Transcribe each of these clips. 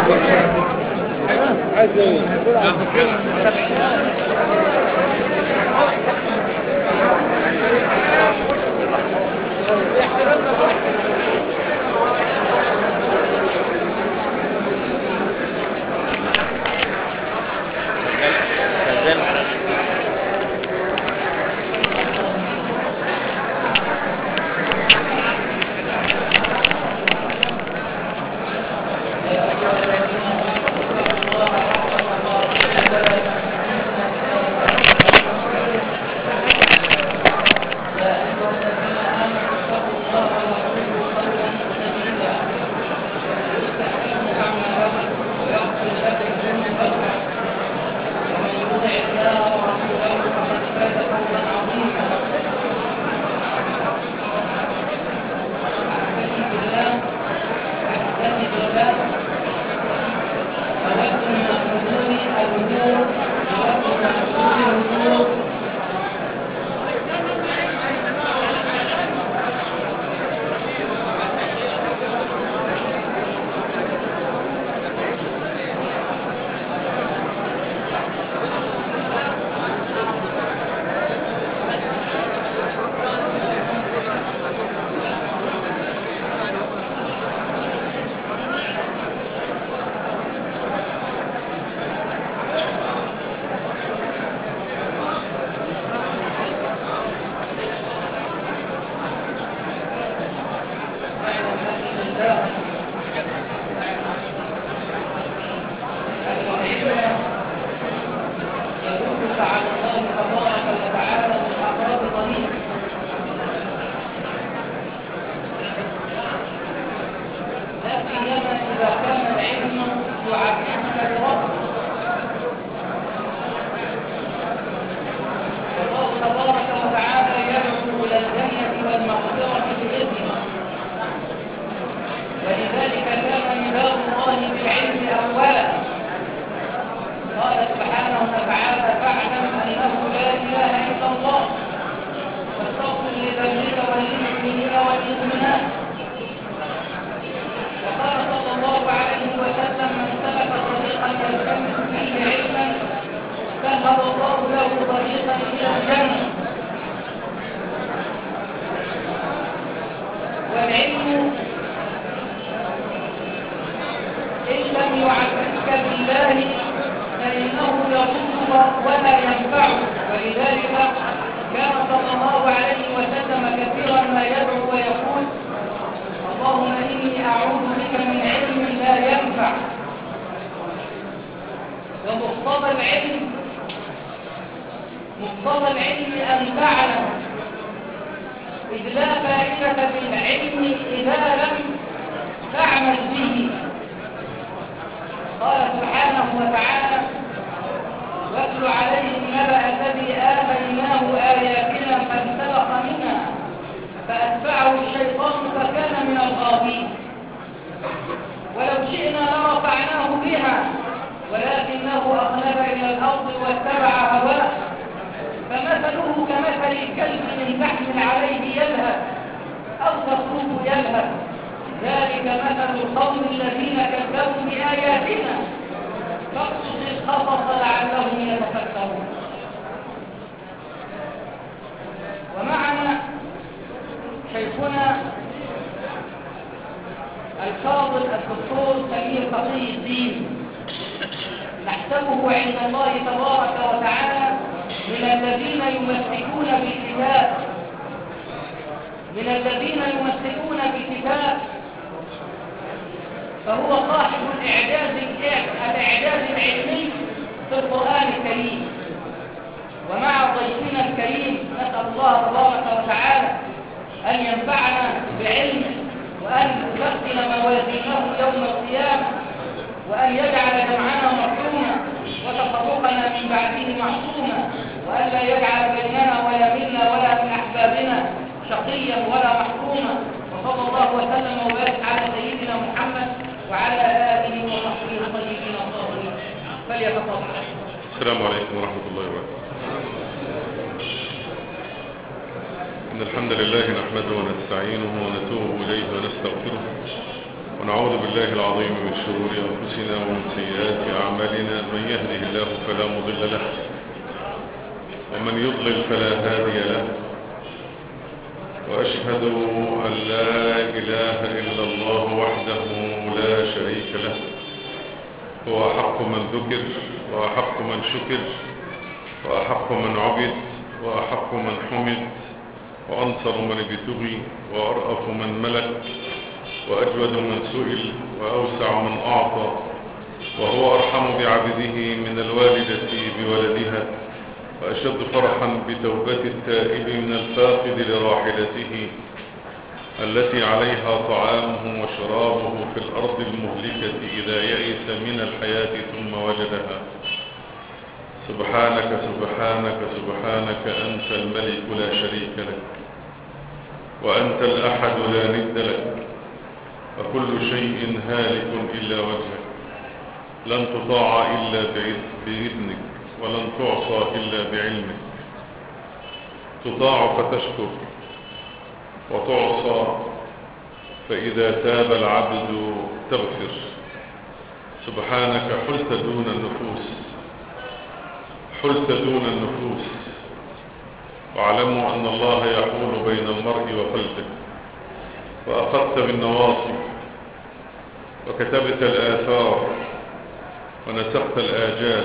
إن الحمد لله نحمده ونستعينه ونتوب إليه ونستغفره ونعوذ بالله العظيم من شرور أنفسنا ومن سيئات أعمالنا من يهده الله فلا مضل له ومن يضلل فلا هادي له وأشهد أن لا إله إلا الله وحده لا شريك له هو أحق من ذكر وأحق من شكر وأحق من عبد وأحق من حمد وأنصر من ابتغي وأرأف من ملك وأجود من سئل وأوسع من أعطى وهو أرحم بعبده من الوالدة بولدها وأشد فرحا بتوبة التائب من الفاقد لراحلته التي عليها طعامه وشرابه في الأرض المهلكة إذا يئس من الحياة ثم وجدها سبحانك سبحانك سبحانك أنت الملك لا شريك لك وأنت الأحد لا ند لك وكل شيء هالك إلا وجهك لن تطاع إلا بإذنك ولن تعصى إلا بعلمك تطاع فتشكر وتعصى فإذا تاب العبد تغفر سبحانك حلت دون النفوس حلت دون النفوس واعلموا أن الله يحول بين المرء وقلبه وأخذت بالنواصي وكتبت الآثار ونسخت الآجال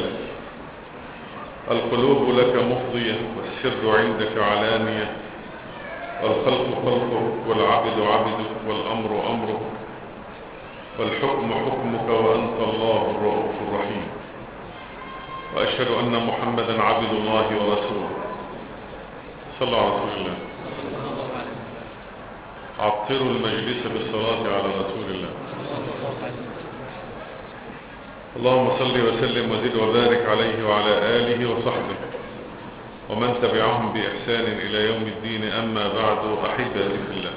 القلوب لك مفضية والسر عندك علانية والخلق خلقك والعبد عبدك والأمر أمرك والحكم حكمك وأنت الله الرؤوف الرحيم وأشهد أن محمدا عبد الله ورسوله صلى على رسول الله عطروا المجلس بالصلاة على رسول الله اللهم صل وسلم وزد وبارك عليه وعلى آله وصحبه ومن تبعهم بإحسان إلى يوم الدين أما بعد أحبتي في الله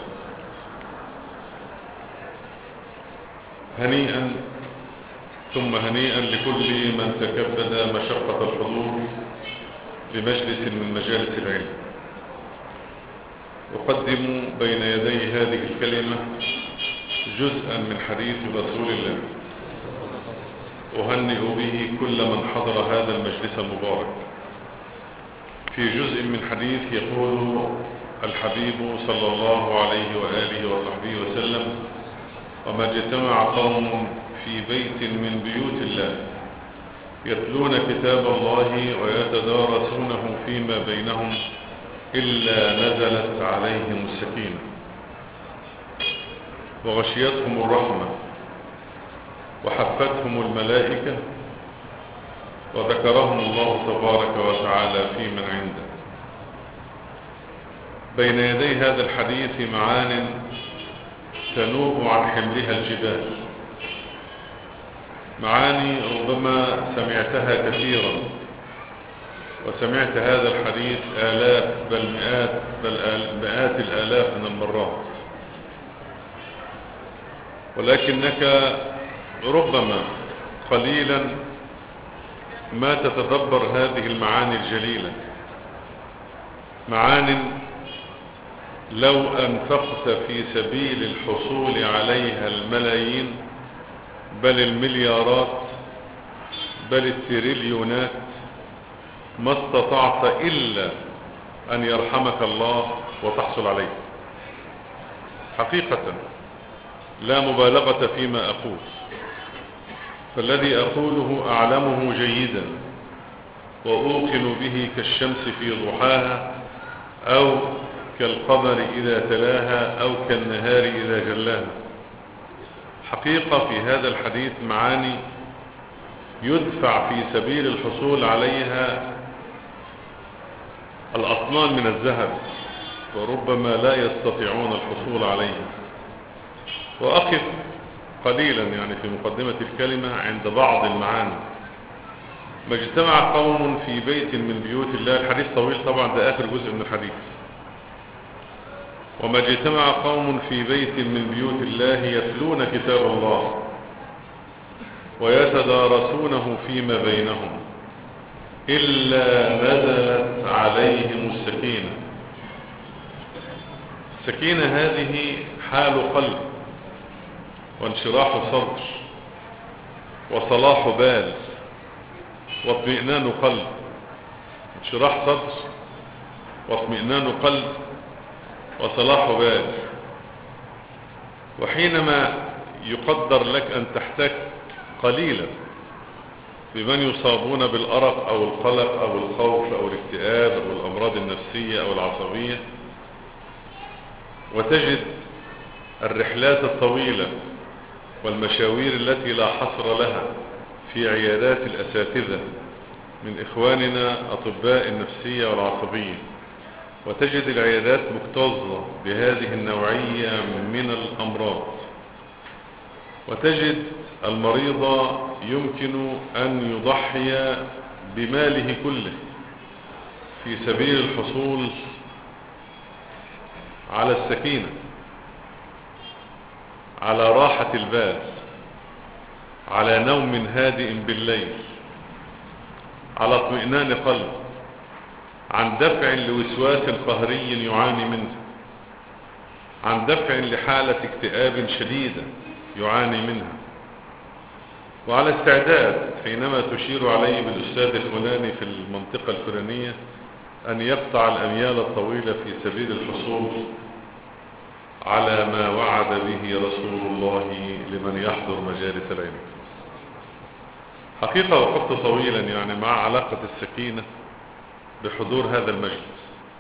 هنيئا ثم هنيئا لكل من تكبد مشقة الحضور لمجلس من مجالس العلم أقدم بين يدي هذه الكلمة جزءا من حديث رسول الله أهنئ به كل من حضر هذا المجلس المبارك في جزء من حديث يقول الحبيب صلى الله عليه وآله وصحبه وسلم وما اجتمع قوم في بيت من بيوت الله يتلون كتاب الله ويتدارسونه فيما بينهم إلا نزلت عليهم السكينة وغشيتهم الرحمة وحفتهم الملائكة وذكرهم الله تبارك وتعالى في من عنده بين يدي هذا الحديث معان تنوب عن حملها الجبال معاني ربما سمعتها كثيرا وسمعت هذا الحديث آلاف بل مئات بل مئات الآلاف من المرات ولكنك ربما قليلا ما تتدبر هذه المعاني الجليلة معان لو أنفقت في سبيل الحصول عليها الملايين بل المليارات بل التريليونات ما استطعت إلا أن يرحمك الله وتحصل عليه حقيقة لا مبالغة فيما أقول فالذي أقوله أعلمه جيدا وأوقن به كالشمس في ضحاها أو كالقمر إذا تلاها أو كالنهار إذا جلاها حقيقة في هذا الحديث معاني يدفع في سبيل الحصول عليها الأطنان من الذهب وربما لا يستطيعون الحصول عليها وأقف قليلا يعني في مقدمة الكلمة عند بعض المعاني ما اجتمع قوم في بيت من بيوت الله الحديث طويل طبعا ده آخر جزء من الحديث وما اجتمع قوم في بيت من بيوت الله يتلون كتاب الله ويتدارسونه فيما بينهم إلا نزلت عليهم السكينة السكينة هذه حال قلب وانشراح صدر وصلاح بال واطمئنان قلب انشراح صدر واطمئنان قلب وصلاح بال وحينما يقدر لك أن تحتاج قليلا بمن يصابون بالأرق أو القلق أو الخوف أو الاكتئاب أو الأمراض النفسية أو العصبية وتجد الرحلات الطويلة والمشاوير التي لا حصر لها في عيادات الأساتذة من إخواننا أطباء النفسية والعصبية وتجد العيادات مكتظة بهذه النوعية من الأمراض وتجد المريض يمكن أن يضحي بماله كله في سبيل الحصول على السكينة على راحة البال على نوم هادئ بالليل على اطمئنان قلب عن دفع لوسواس قهري يعاني منه عن دفع لحالة اكتئاب شديدة يعاني منها وعلى استعداد حينما تشير عليه بالأستاذ الفلاني في المنطقة الفلانية أن يقطع الأميال الطويلة في سبيل الحصول على ما وعد به رسول الله لمن يحضر مجالس العلم حقيقة وقفت طويلا يعني مع علاقة السكينة بحضور هذا المجلس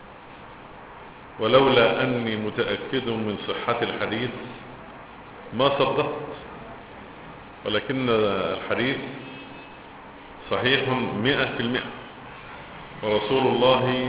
ولولا أني متأكد من صحة الحديث ما صدقت ولكن الحديث صحيح مئة في المئة ورسول الله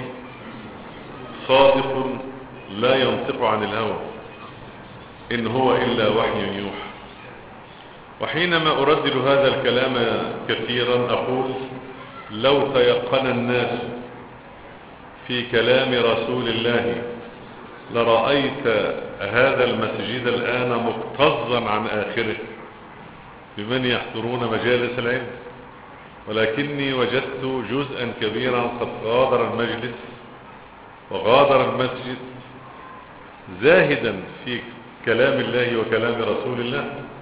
صادق لا ينطق عن الهوى إن هو إلا وحي يوحى وحينما أردد هذا الكلام كثيرا أقول لو تيقن الناس في كلام رسول الله لرأيت هذا المسجد الآن مكتظا عن آخره بمن يحضرون مجالس العلم ولكني وجدت جزءا كبيرا قد غادر المجلس وغادر المسجد زاهدا في كلام الله وكلام رسول الله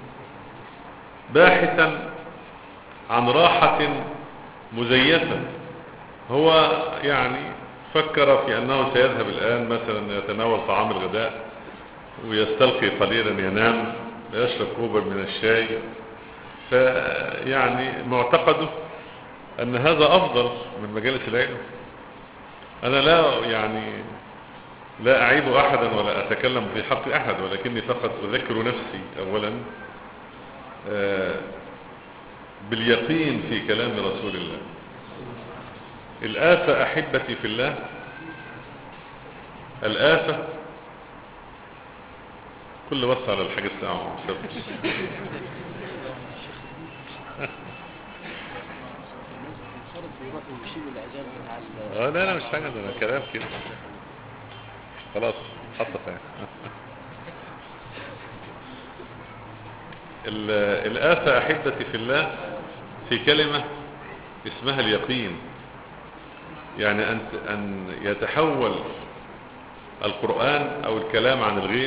باحثا عن راحة مزيفة هو يعني فكر في أنه سيذهب الآن مثلا يتناول طعام الغداء ويستلقي قليلا ينام ويشرب كوبا من الشاي فيعني معتقده أن هذا أفضل من مجالس العلم أنا لا يعني لا أعيب أحدا ولا أتكلم في حق أحد ولكني فقط أذكر نفسي أولا باليقين في كلام رسول الله الآفة أحبتي في الله الآفة كل بص على الحاجة الساعة اه لا لا مش حاجة ده كلام كده خلاص حطت يعني الآفة أحبتي في الله في كلمة اسمها اليقين يعني أن أن يتحول القرآن أو الكلام عن الغيب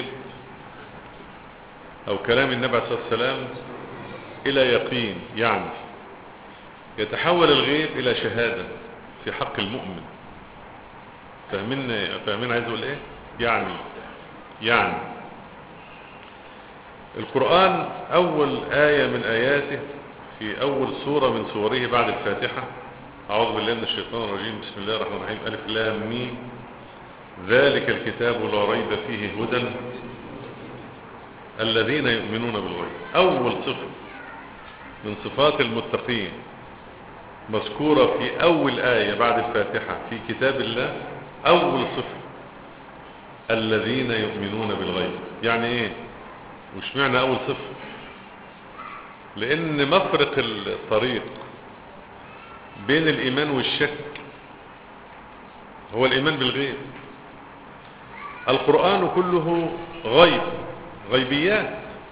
أو كلام النبي عليه الصلاة والسلام إلى يقين يعني يتحول الغيب إلى شهادة في حق المؤمن فاهمين فاهمين عايز اقول ايه يعني يعني القرآن أول آية من آياته في أول سورة من سوره بعد الفاتحة أعوذ بالله من الشيطان الرجيم بسم الله الرحمن الرحيم ألف لام ميم ذلك الكتاب لا ريب فيه هدى الذين يؤمنون بالغيب أول صفة من صفات المتقين مذكورة في أول آية بعد الفاتحة في كتاب الله أول صفة الذين يؤمنون بالغيب يعني إيه وش معنى أول صفة لأن مفرق الطريق بين الإيمان والشك هو الإيمان بالغيب القرآن كله غيب غيبيات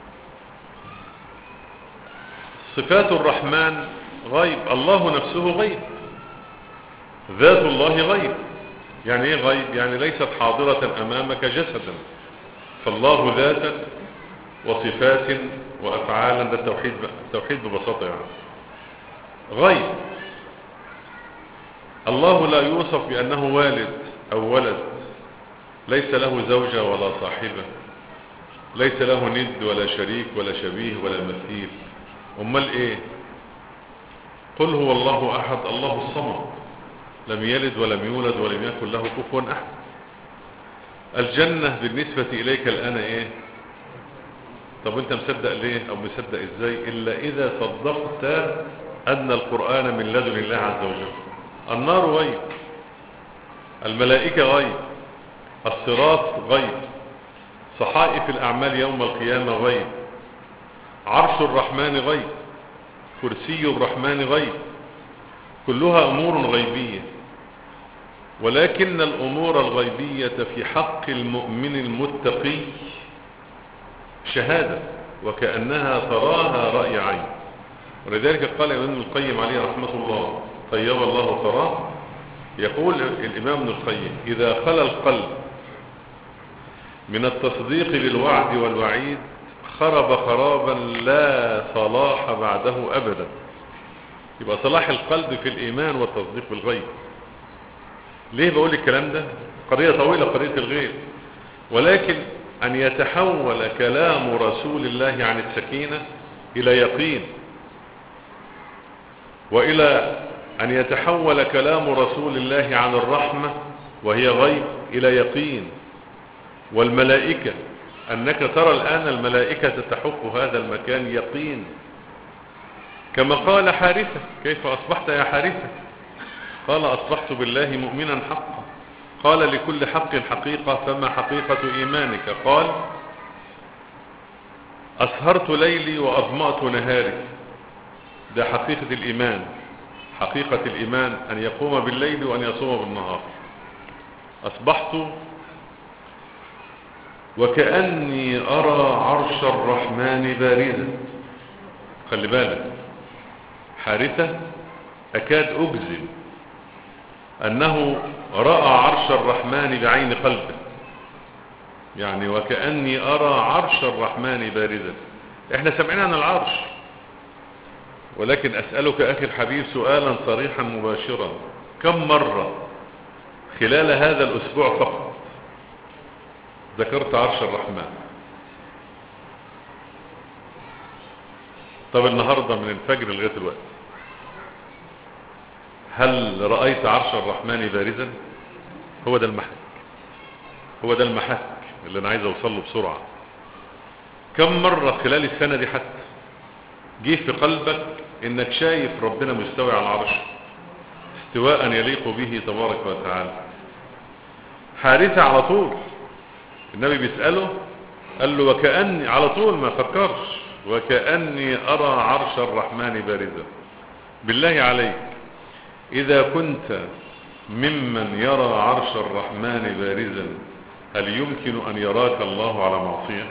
صفات الرحمن غيب الله نفسه غيب ذات الله غيب يعني ايه غيب يعني ليست حاضرة امامك جسدا فالله ذاتا وصفات وأفعالا ده التوحيد بقى التوحيد ببساطة يعني غيب الله لا يوصف بأنه والد أو ولد ليس له زوجة ولا صاحبة ليس له ند ولا شريك ولا شبيه ولا مثيل امال ايه قل هو الله احد الله الصمد لم يلد ولم يولد ولم يكن له كفوا احد الجنة بالنسبة اليك الان ايه طب انت مصدق ليه او مصدق ازاي الا اذا صدقت ان القرآن من لدن الله عز وجل النار غيب الملائكة غيب الصراط غيب صحائف الأعمال يوم القيامة غيب عرش الرحمن غيب كرسي الرحمن غيب كلها أمور غيبية ولكن الأمور الغيبية في حق المؤمن المتقي شهادة وكأنها تراها رأي عين ولذلك قال ابن القيم عليه رحمة الله طيب الله تراه يقول الإمام ابن القيم إذا خلى القلب من التصديق للوعد والوعيد خرب خرابا لا صلاح بعده أبدا يبقى صلاح القلب في الإيمان والتصديق بالغيب ليه بقول الكلام ده قضية طويلة قضية الغيب ولكن أن يتحول كلام رسول الله عن السكينة إلى يقين وإلى أن يتحول كلام رسول الله عن الرحمة وهي غيب إلى يقين والملائكة أنك ترى الآن الملائكة تحف هذا المكان يقين كما قال حارثة كيف أصبحت يا حارثة قال أصبحت بالله مؤمنا حقا قال لكل حق حقيقة فما حقيقة إيمانك قال أسهرت ليلي وأظمأت نهاري ده حقيقة الإيمان حقيقة الإيمان أن يقوم بالليل وأن يصوم بالنهار أصبحت وكأني أرى عرش الرحمن بارزا خلي بالك حارثة أكاد أجزم أنه رأى عرش الرحمن بعين قلبه يعني وكأني أرى عرش الرحمن بارزا احنا سمعنا عن العرش ولكن أسألك أخي الحبيب سؤالا صريحا مباشرا كم مرة خلال هذا الأسبوع فقط ذكرت عرش الرحمن طب النهاردة من الفجر لغاية الوقت هل رأيت عرش الرحمن بارزا هو ده المحك هو ده المحك اللي انا عايز اوصله بسرعة كم مرة خلال السنة دي حتى جه في قلبك انك شايف ربنا مستوي على العرش استواء يليق به تبارك وتعالى حارثة على طول النبي بيسأله قال له وكأني على طول ما فكرش وكأني أرى عرش الرحمن بارزا بالله عليك إذا كنت ممن يرى عرش الرحمن بارزا هل يمكن أن يراك الله على معصية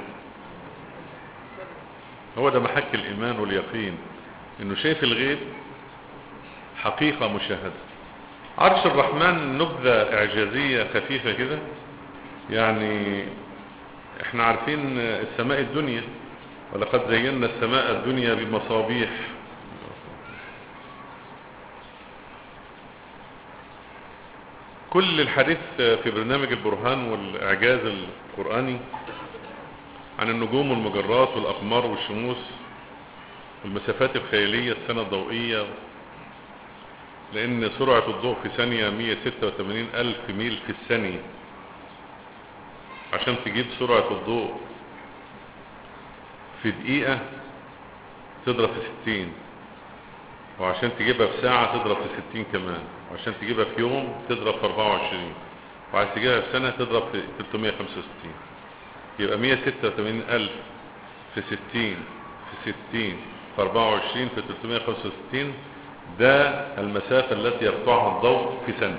هو ده محك الإيمان واليقين إنه شايف الغيب حقيقة مشاهدة عرش الرحمن نبذة إعجازية خفيفة كده يعني احنا عارفين السماء الدنيا ولقد زينا السماء الدنيا بمصابيح كل الحديث في برنامج البرهان والإعجاز القرآني عن النجوم والمجرات والأقمار والشموس والمسافات الخيالية السنة الضوئية لأن سرعة الضوء في ثانية 186 ألف ميل في الثانية عشان تجيب سرعة الضوء في دقيقة تضرب في ستين وعشان تجيبها في ساعة تضرب في ستين كمان وعشان تجيبها في يوم تضرب في اربعة وعشرين وعايز تجيبها في سنة تضرب في تلتمية خمسة وستين يبقى مية ستة وثمانين ألف في ستين في ستين في اربعة وعشرين في تلتمية خمسة وستين ده المسافة التي يقطعها الضوء في سنة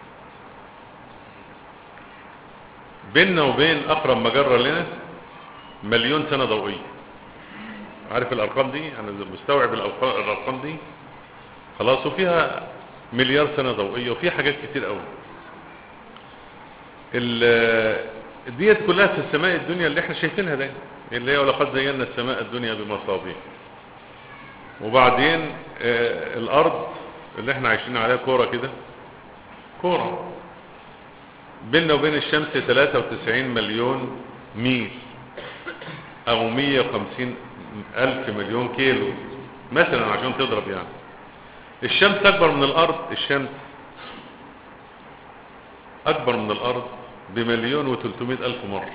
بيننا وبين أقرب مجرة لنا مليون سنة ضوئية عارف الأرقام دي أنا مستوعب الأرقام دي خلاص وفيها مليار سنة ضوئية وفيها حاجات كتير قوي ديت كلها في السماء الدنيا اللي احنا شايفينها ده اللي هي ولقد زينا السماء الدنيا بمصابيح وبعدين آه الارض اللي احنا عايشين عليها كورة كده كورة بيننا وبين الشمس 93 مليون ميل او 150 الف مليون كيلو مثلا عشان تضرب يعني الشمس اكبر من الارض الشمس اكبر من الارض بمليون وتلتمائة الف مرة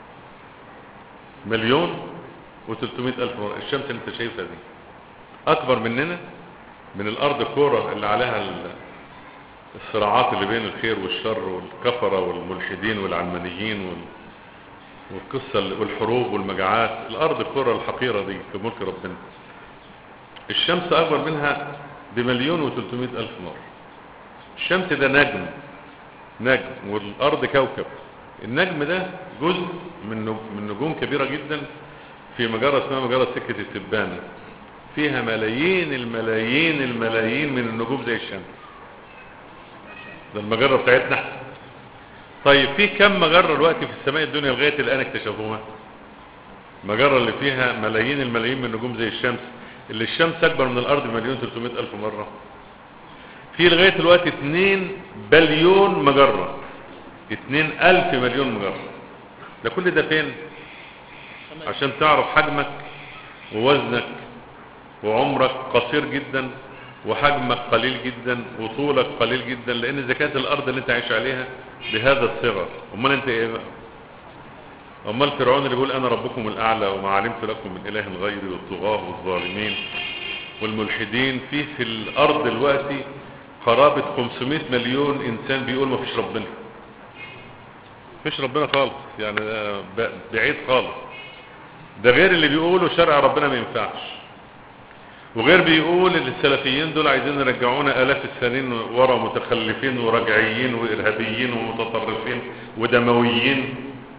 مليون وتلتمائة الف مرة الشمس اللي انت شايفها دي اكبر مننا من الارض الكورة اللي عليها الصراعات اللي بين الخير والشر والكفرة والملحدين والعلمانيين وال... والقصة والحروب والمجاعات الارض الكرة الحقيرة دي في ملك ربنا الشمس اكبر منها بمليون وتلتمائة الف مرة الشمس ده نجم نجم والارض كوكب النجم ده جزء من من نجوم كبيرة جدا في مجرة اسمها مجرة سكة التبانة فيها ملايين الملايين الملايين من النجوم زي الشمس ده المجرة بتاعتنا طيب في كم مجرة دلوقتي في السماء الدنيا لغاية الآن اكتشفوها مجرة اللي فيها ملايين الملايين من النجوم زي الشمس اللي الشمس أكبر من الأرض مليون 300 ألف مرة في لغاية دلوقتي 2 بليون مجرة 2 ألف مليون مجرة ده كل ده فين عشان تعرف حجمك ووزنك وعمرك قصير جدا وحجمك قليل جدا وطولك قليل جدا لان اذا كانت الارض اللي انت عايش عليها بهذا الصغر امال انت ايه بقى امال فرعون اللي بيقول انا ربكم الاعلى وما علمت لكم من اله غيري والطغاه والظالمين والملحدين في في الارض دلوقتي قرابة 500 مليون انسان بيقول ما فيش ربنا فيش ربنا خالص يعني بعيد خالص ده غير اللي بيقولوا شرع ربنا ما ينفعش وغير بيقول ان السلفيين دول عايزين يرجعونا الاف السنين ورا متخلفين ورجعيين وارهابيين ومتطرفين ودمويين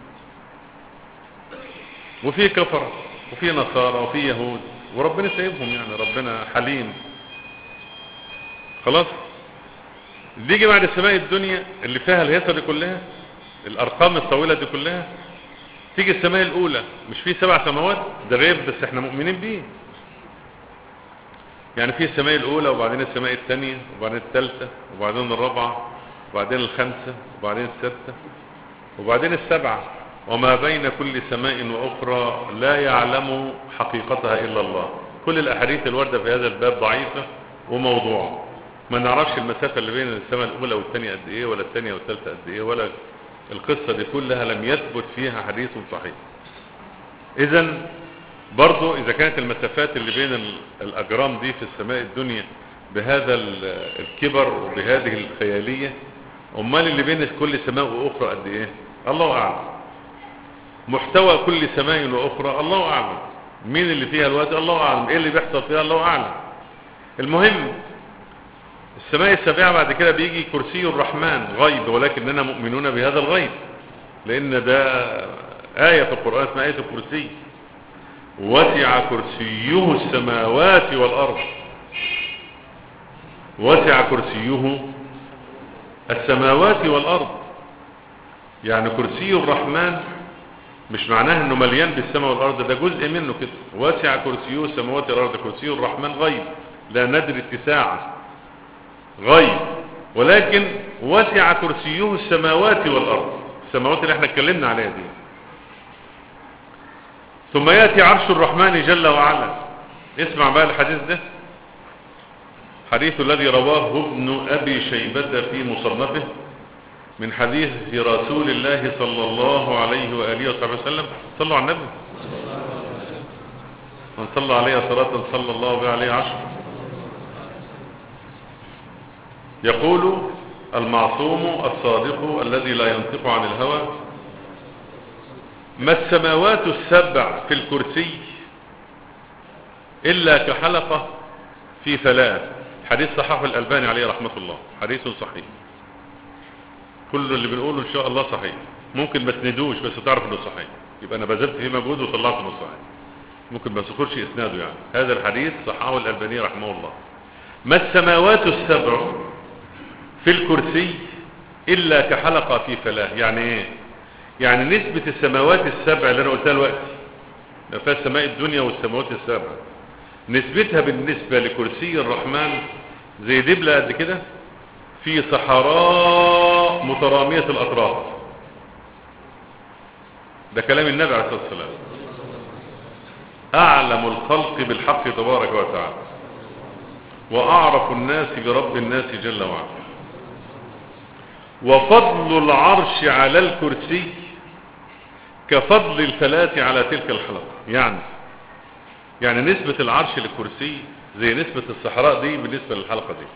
وفي كفر وفي نصارى وفي يهود وربنا سايبهم يعني ربنا حليم خلاص بيجي بعد السماء الدنيا اللي فيها الهيصه دي كلها الارقام الطويله دي كلها تيجي السماء الاولى مش في سبع سماوات ده غيب بس احنا مؤمنين بيه يعني في السماء الاولى وبعدين السماء الثانية وبعدين الثالثة وبعدين الرابعة وبعدين الخامسة وبعدين السادسة وبعدين السبعة وما بين كل سماء واخرى لا يعلم حقيقتها الا الله كل الاحاديث الواردة في هذا الباب ضعيفة وموضوعة ما نعرفش المسافة اللي بين السماء الاولى والثانية قد ايه ولا الثانية والثالثة قد ايه ولا القصة دي كلها لم يثبت فيها حديث صحيح اذا برضو اذا كانت المسافات اللي بين الاجرام دي في السماء الدنيا بهذا الكبر وبهذه الخيالية امال اللي بين كل سماء واخرى قد ايه الله اعلم محتوى كل سماء واخرى الله اعلم مين اللي فيها الوقت الله اعلم ايه اللي بيحصل فيها الله اعلم المهم السماء السابعة بعد كده بيجي كرسي الرحمن غيب ولكننا مؤمنون بهذا الغيب لان ده آية في القرآن اسمها آية الكرسي وسع كرسيه السماوات والأرض وسع كرسيه السماوات والأرض يعني كرسي الرحمن مش معناه انه مليان بالسماء والأرض ده جزء منه كده وسع كرسيه السماوات والأرض كرسي الرحمن غيب لا ندري اتساعا غيب ولكن وسع كرسيه السماوات والأرض السماوات اللي احنا اتكلمنا عليها دي ثم يأتي عرش الرحمن جل وعلا اسمع بقى الحديث ده حديث الذي رواه ابن أبي شيبة في مصنفه من حديث رسول الله صلى الله عليه وآله وصحبه وسلم صلوا على النبي من صلى عليه صلاة صلى الله عليه عشر يقول المعصوم الصادق الذي لا ينطق عن الهوى ما السماوات السبع في الكرسي إلا كحلقة في ثلاث حديث صححه الألباني عليه رحمة الله حديث صحيح كل اللي بنقوله إن شاء الله صحيح ممكن ما تندوش بس تعرف انه صحيح يبقى أنا بذلت فيه مجهود وطلعت انه صحيح ممكن ما سخرش إسناده يعني هذا الحديث صححه الألباني رحمه الله ما السماوات السبع في الكرسي إلا كحلقة في فلاه يعني ايه يعني نسبة السماوات السبع اللي انا قلتها دلوقتي ما فيها سماء الدنيا والسماوات السبع نسبتها بالنسبة لكرسي الرحمن زي دبلة قد كده في صحراء مترامية الأطراف ده كلام النبي عليه الصلاة والسلام أعلم الخلق بالحق تبارك وتعالى وأعرف الناس برب الناس جل وعلا وفضل العرش على الكرسي كفضل الفلاة على تلك الحلقة يعني يعني نسبة العرش للكرسي زي نسبة الصحراء دي بالنسبة للحلقة دي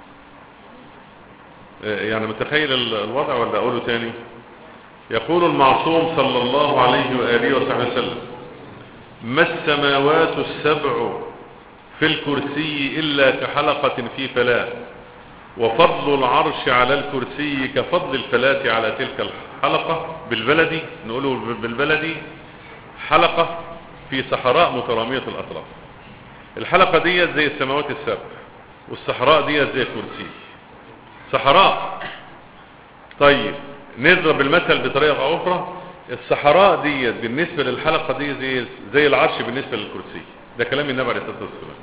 يعني متخيل الوضع ولا أقوله تاني يقول المعصوم صلى الله عليه وآله وصحبه وسلم ما السماوات السبع في الكرسي إلا كحلقة في فلاة وفضل العرش على الكرسي كفضل الفلاة على تلك الحلقة بالبلدي نقوله بالبلدي حلقة في صحراء مترامية الأطراف الحلقة دي زي السماوات السبع والصحراء دي زي الكرسي صحراء طيب نضرب المثل بطريقة أخرى الصحراء دي بالنسبة للحلقة دي زي, زي العرش بالنسبة للكرسي ده كلام النبي عليه الصلاة والسلام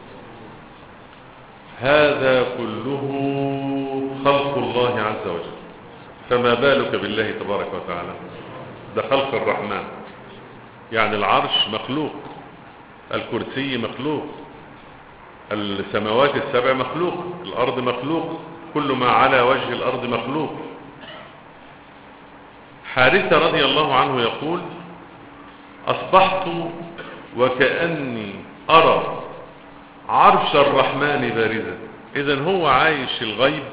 هذا كله خلق الله عز وجل فما بالك بالله تبارك وتعالى ده خلق الرحمن يعني العرش مخلوق الكرسي مخلوق السماوات السبع مخلوق الأرض مخلوق كل ما على وجه الأرض مخلوق حارثة رضي الله عنه يقول أصبحت وكأني أرى عرش الرحمن بارزا إذا هو عايش الغيب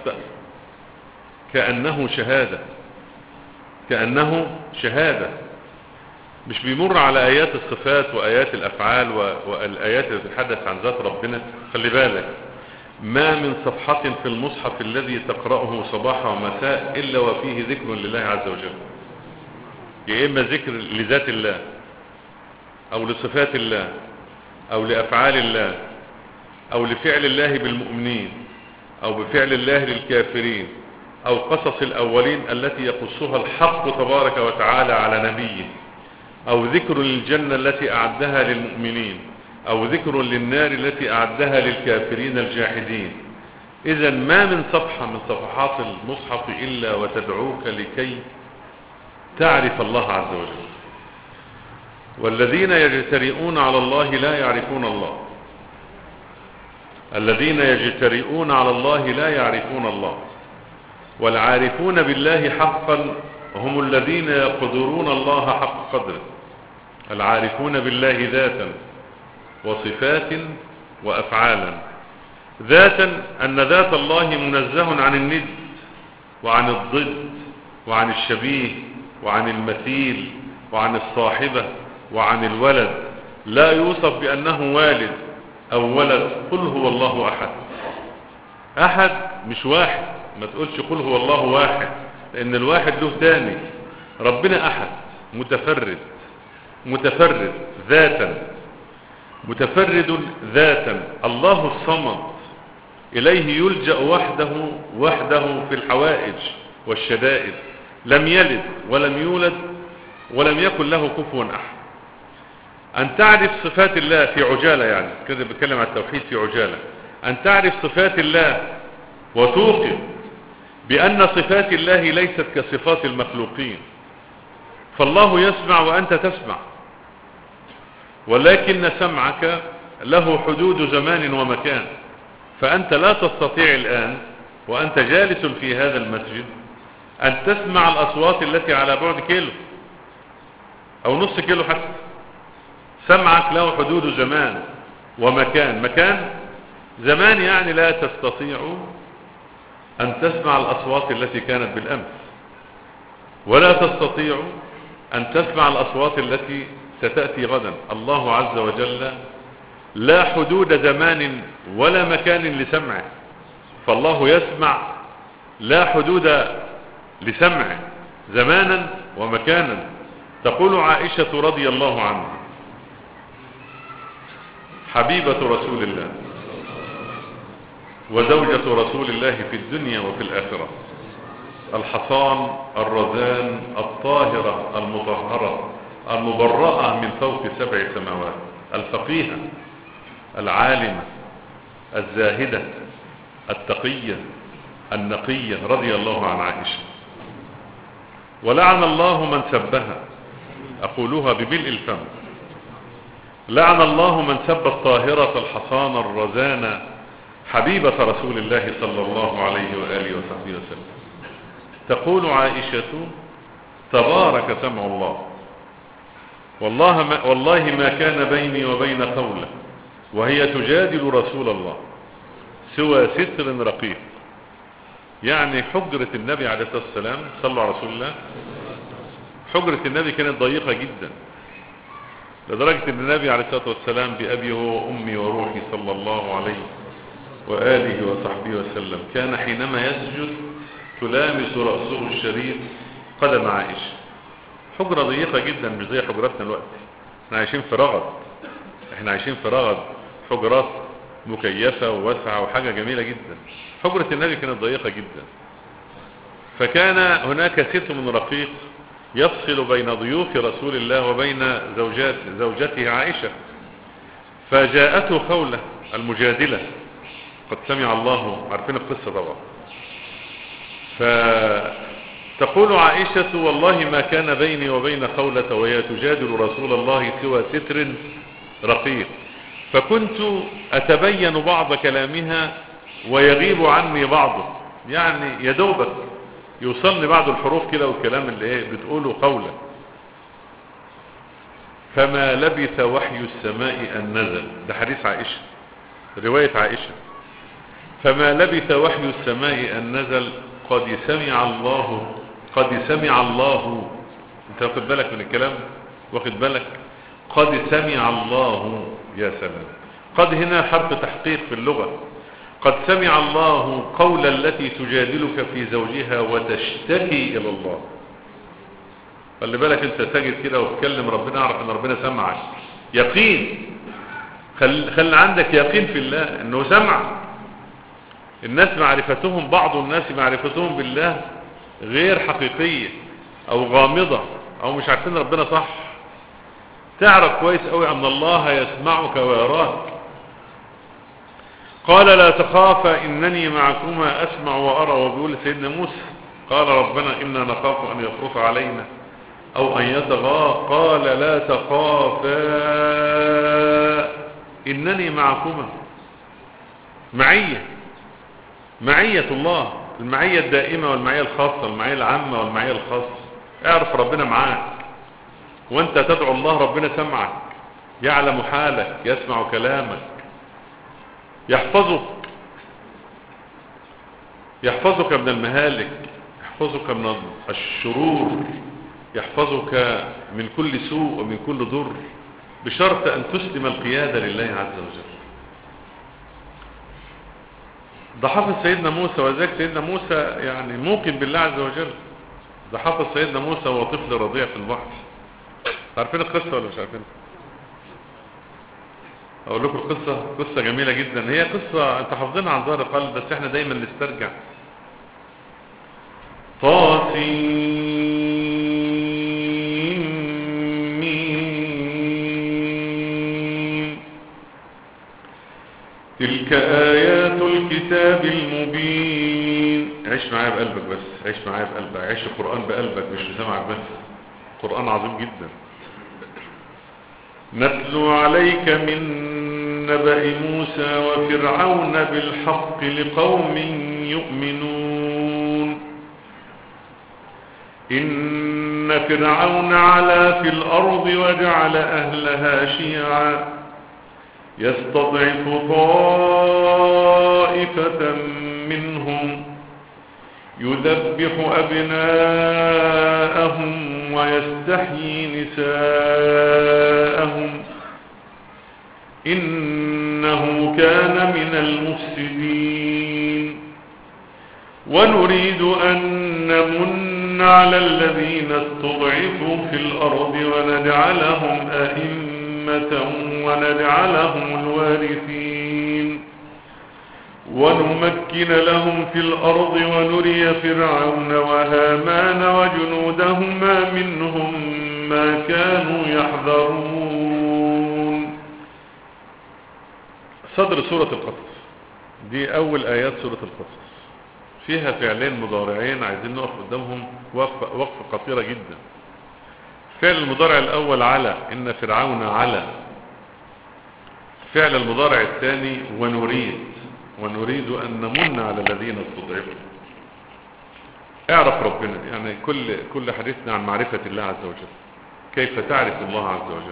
كأنه شهادة كأنه شهادة مش بيمر على آيات الصفات وآيات الأفعال والآيات التي تتحدث عن ذات ربنا خلي بالك ما من صفحة في المصحف الذي تقرأه صباحا ومساء إلا وفيه ذكر لله عز وجل يا إما ذكر لذات الله أو لصفات الله أو لأفعال الله أو لفعل الله بالمؤمنين أو بفعل الله للكافرين أو قصص الأولين التي يقصها الحق تبارك وتعالى على نبيه أو ذكر للجنة التي أعدها للمؤمنين أو ذكر للنار التي أعدها للكافرين الجاحدين إذا ما من صفحة من صفحات المصحف إلا وتدعوك لكي تعرف الله عز وجل والذين يجترئون على الله لا يعرفون الله الذين يجترئون على الله لا يعرفون الله والعارفون بالله حقا هم الذين يقدرون الله حق قدره العارفون بالله ذاتا وصفات وأفعالا ذاتا أن ذات الله منزه عن الند وعن الضد وعن الشبيه وعن المثيل وعن الصاحبة وعن الولد لا يوصف بأنه والد أو ولد قل هو الله أحد أحد مش واحد ما تقولش قل هو الله واحد لأن الواحد له تاني ربنا أحد متفرد متفرد ذاتا متفرد ذاتا الله الصمد إليه يلجأ وحده وحده في الحوائج والشدائد لم يلد ولم يولد ولم يكن له كفوا أحد أن تعرف صفات الله في عجالة يعني كده بتكلم عن التوحيد في عجالة أن تعرف صفات الله وتوقن بأن صفات الله ليست كصفات المخلوقين فالله يسمع وأنت تسمع ولكن سمعك له حدود زمان ومكان فأنت لا تستطيع الآن وأنت جالس في هذا المسجد أن تسمع الأصوات التي على بعد كيلو أو نص كيلو حتى سمعك له حدود زمان ومكان مكان زمان يعني لا تستطيع أن تسمع الأصوات التي كانت بالأمس ولا تستطيع أن تسمع الأصوات التي ستأتي غدا الله عز وجل لا حدود زمان ولا مكان لسمعه فالله يسمع لا حدود لسمعه زمانا ومكانا تقول عائشة رضي الله عنها حبيبة رسول الله وزوجة رسول الله في الدنيا وفي الآخرة الحصان الرزان الطاهرة المطهرة المبرأة من فوق سبع سماوات الفقيهة العالمة الزاهدة التقية النقية رضي الله عن عائشة ولعن الله من سبها أقولها بملء الفم لعن الله من سب الطاهرة الحصان الرزانة حبيبة رسول الله صلى الله عليه وآله وصحبه وسلم تقول عائشة تبارك سمع الله والله ما, والله ما كان بيني وبين قولة وهي تجادل رسول الله سوى ستر رقيق يعني حجرة النبي عليه الصلاة والسلام صلوا على رسول الله حجرة النبي كانت ضيقة جدا لدرجة ان النبي عليه الصلاة والسلام بأبي هو وأمي وروحي صلى الله عليه وآله وصحبه وسلم كان حينما يسجد تلامس رأسه الشريف قدم عائشة حجرة ضيقة جدا مش زي حجراتنا الوقت احنا عايشين في رغد احنا عايشين في رغد حجرات مكيفة وواسعة وحاجة جميلة جدا حجرة النبي كانت ضيقة جدا فكان هناك ستر من رقيق يفصل بين ضيوف رسول الله وبين زوجات زوجته عائشة فجاءته خولة المجادلة قد سمع الله عارفين القصة طبعا فتقول عائشة والله ما كان بيني وبين خولة وهي تجادل رسول الله سوى ستر رقيق فكنت أتبين بعض كلامها ويغيب عني بعضه يعني يدوبك يوصلني بعض الحروف كده والكلام اللي ايه بتقوله قولا فما لبث وحي السماء أن نزل ده حديث عائشة رواية عائشة فما لبث وحي السماء أن نزل قد سمع الله قد سمع الله انت واخد بالك من الكلام واخد بالك قد سمع الله يا سلام قد هنا حرف تحقيق في اللغة قد سمع الله قول التي تجادلك في زوجها وتشتكي إلى الله خلي بالك انت تجد كده وتكلم ربنا اعرف ان ربنا سمعك يقين خل, خل عندك يقين في الله انه سمع الناس معرفتهم بعض الناس معرفتهم بالله غير حقيقية او غامضة او مش عارفين ربنا صح تعرف كويس قوي ان الله يسمعك ويراك قال لا تخافا انني معكما اسمع وارى وبيقول سيدنا موسى قال ربنا انا نخاف ان يفرط علينا او ان يطغى قال لا تخافا انني معكما معية معية الله المعية الدائمة والمعية الخاصة المعية العامة والمعية الخاصة اعرف ربنا معاك وانت تدعو الله ربنا سمعك يعلم حالك يسمع كلامك يحفظك يحفظك من المهالك يحفظك من الشرور يحفظك من كل سوء ومن كل ضر بشرط أن تسلم القيادة لله عز وجل ده حافظ سيدنا موسى وذلك سيدنا موسى يعني موقن بالله عز وجل ده حافظ سيدنا موسى وهو طفل رضيع في البحر عارفين القصة ولا مش عارفين اقول لكم القصة قصة جميلة جدا هي قصة انت حافظينها عن ظهر قلب بس احنا دايما نسترجع طاسين تلك آيات الكتاب المبين عيش معايا بقلبك بس عيش معايا بقلبك عيش القرآن بقلبك مش بسمعك بس قرآن عظيم جدا نتلو عليك من نبأ موسى وفرعون بالحق لقوم يؤمنون إن فرعون علا في الأرض وجعل أهلها شيعا يستضعف طائفة منهم يذبح أبناءهم ويستحيي نساءهم إنه كان من المفسدين ونريد أن نمن على الذين استضعفوا في الأرض ونجعلهم أئمة ونجعلهم الوارثين ونمكن لهم في الأرض ونري فرعون وهامان وجنودهما منهم ما كانوا يحذرون صدر سورة القصص دي أول آيات سورة القصص فيها فعلين مضارعين عايزين نقف قدامهم وقفة, وقفة قصيرة جدا فعل المضارع الأول على إن فرعون على فعل المضارع الثاني ونريد ونريد أن نمن على الذين استضعفوا اعرف ربنا يعني كل كل حديثنا عن معرفة الله عز وجل كيف تعرف الله عز وجل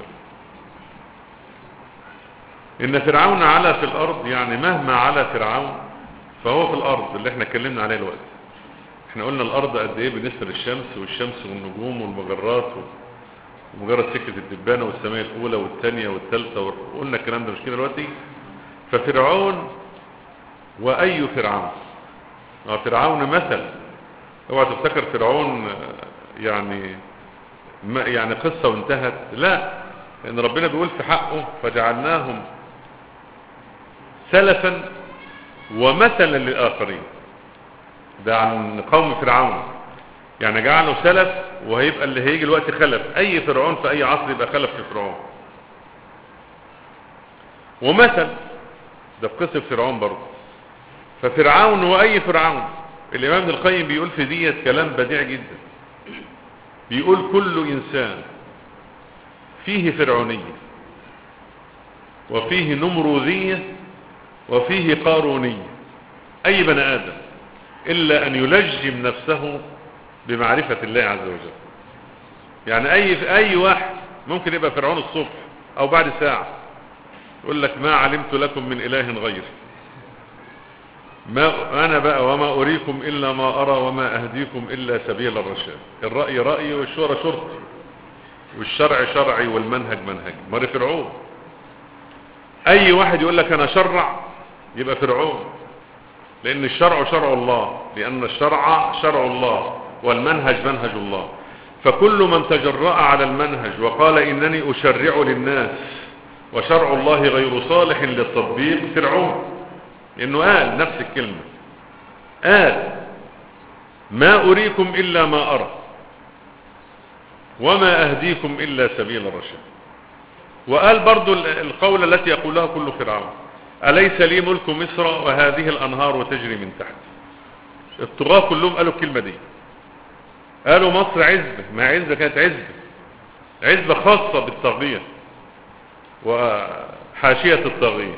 إن فرعون على في الأرض يعني مهما على فرعون فهو في الأرض اللي احنا اتكلمنا عليه الوقت احنا قلنا الأرض قد ايه بالنسبة للشمس والشمس والنجوم والمجرات ومجرد سكة الدبانة والسماء الأولى والثانية والثالثة وقلنا الكلام ده مش كده دلوقتي ففرعون وأي فرعون فرعون مثل اوعى تفتكر فرعون يعني ما يعني قصة وانتهت لا لأن ربنا بيقول في حقه فجعلناهم سلفا ومثلا للآخرين ده عن قوم فرعون يعني جعله سلف وهيبقى اللي هيجي الوقت خلف اي فرعون في اي عصر يبقى خلف في فرعون ومثل ده في قصة فرعون برضه ففرعون واي فرعون الامام ابن القيم بيقول في ديت كلام بديع جدا بيقول كل انسان فيه فرعونية وفيه نمروذية وفيه قارونية اي بني ادم الا ان يلجم نفسه بمعرفة الله عز وجل يعني اي اي واحد ممكن يبقى فرعون الصبح او بعد ساعة يقول لك ما علمت لكم من اله غيري ما انا بقى وما اريكم الا ما ارى وما اهديكم الا سبيل الرشاد الرأي رأيي والشورى شرطي والشرع شرعي والمنهج منهجي مر فرعون اي واحد يقول لك انا شرع يبقى فرعون لان الشرع شرع الله لان الشرع شرع الله والمنهج منهج الله فكل من تجرأ على المنهج وقال إنني أشرع للناس وشرع الله غير صالح للتطبيق فرعون لأنه قال نفس الكلمة قال ما أريكم إلا ما أرى وما أهديكم إلا سبيل الرشاد وقال برضو القول التي يقولها كل فرعون أليس لي ملك مصر وهذه الأنهار وتجري من تحت الطغاة كلهم قالوا الكلمة دي قالوا مصر عزبة ما عزبة كانت عزبة عزبة خاصة بالطاغية وحاشية الطاغية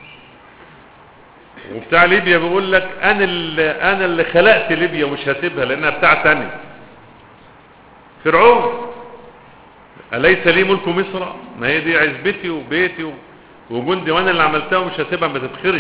وبتاع ليبيا بيقول لك انا اللي انا اللي خلقت ليبيا ومش هسيبها لانها بتاع تاني فرعون اليس لي ملك مصر ما هي دي عزبتي وبيتي وجندي وانا اللي عملتها ومش هسيبها ما تتخرج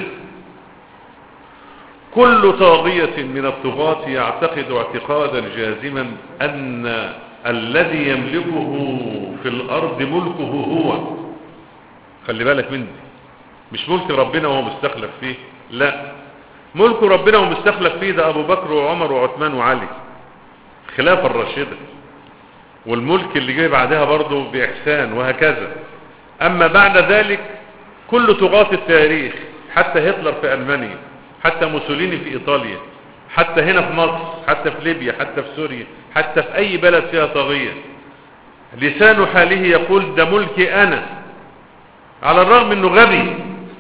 كل طاغية من الطغاة يعتقد اعتقادا جازما ان الذي يملكه في الارض ملكه هو خلي بالك من دي مش ملك ربنا وهو مستخلف فيه لا ملك ربنا ومستخلف فيه ده ابو بكر وعمر وعثمان وعلي خلافة الراشدة والملك اللي جاي بعدها برضه باحسان وهكذا اما بعد ذلك كل طغاة التاريخ حتى هتلر في المانيا حتى موسوليني في ايطاليا حتى هنا في مصر حتى في ليبيا حتى في سوريا حتى في اي بلد فيها طاغية لسان حاله يقول ده ملكي انا على الرغم انه غبي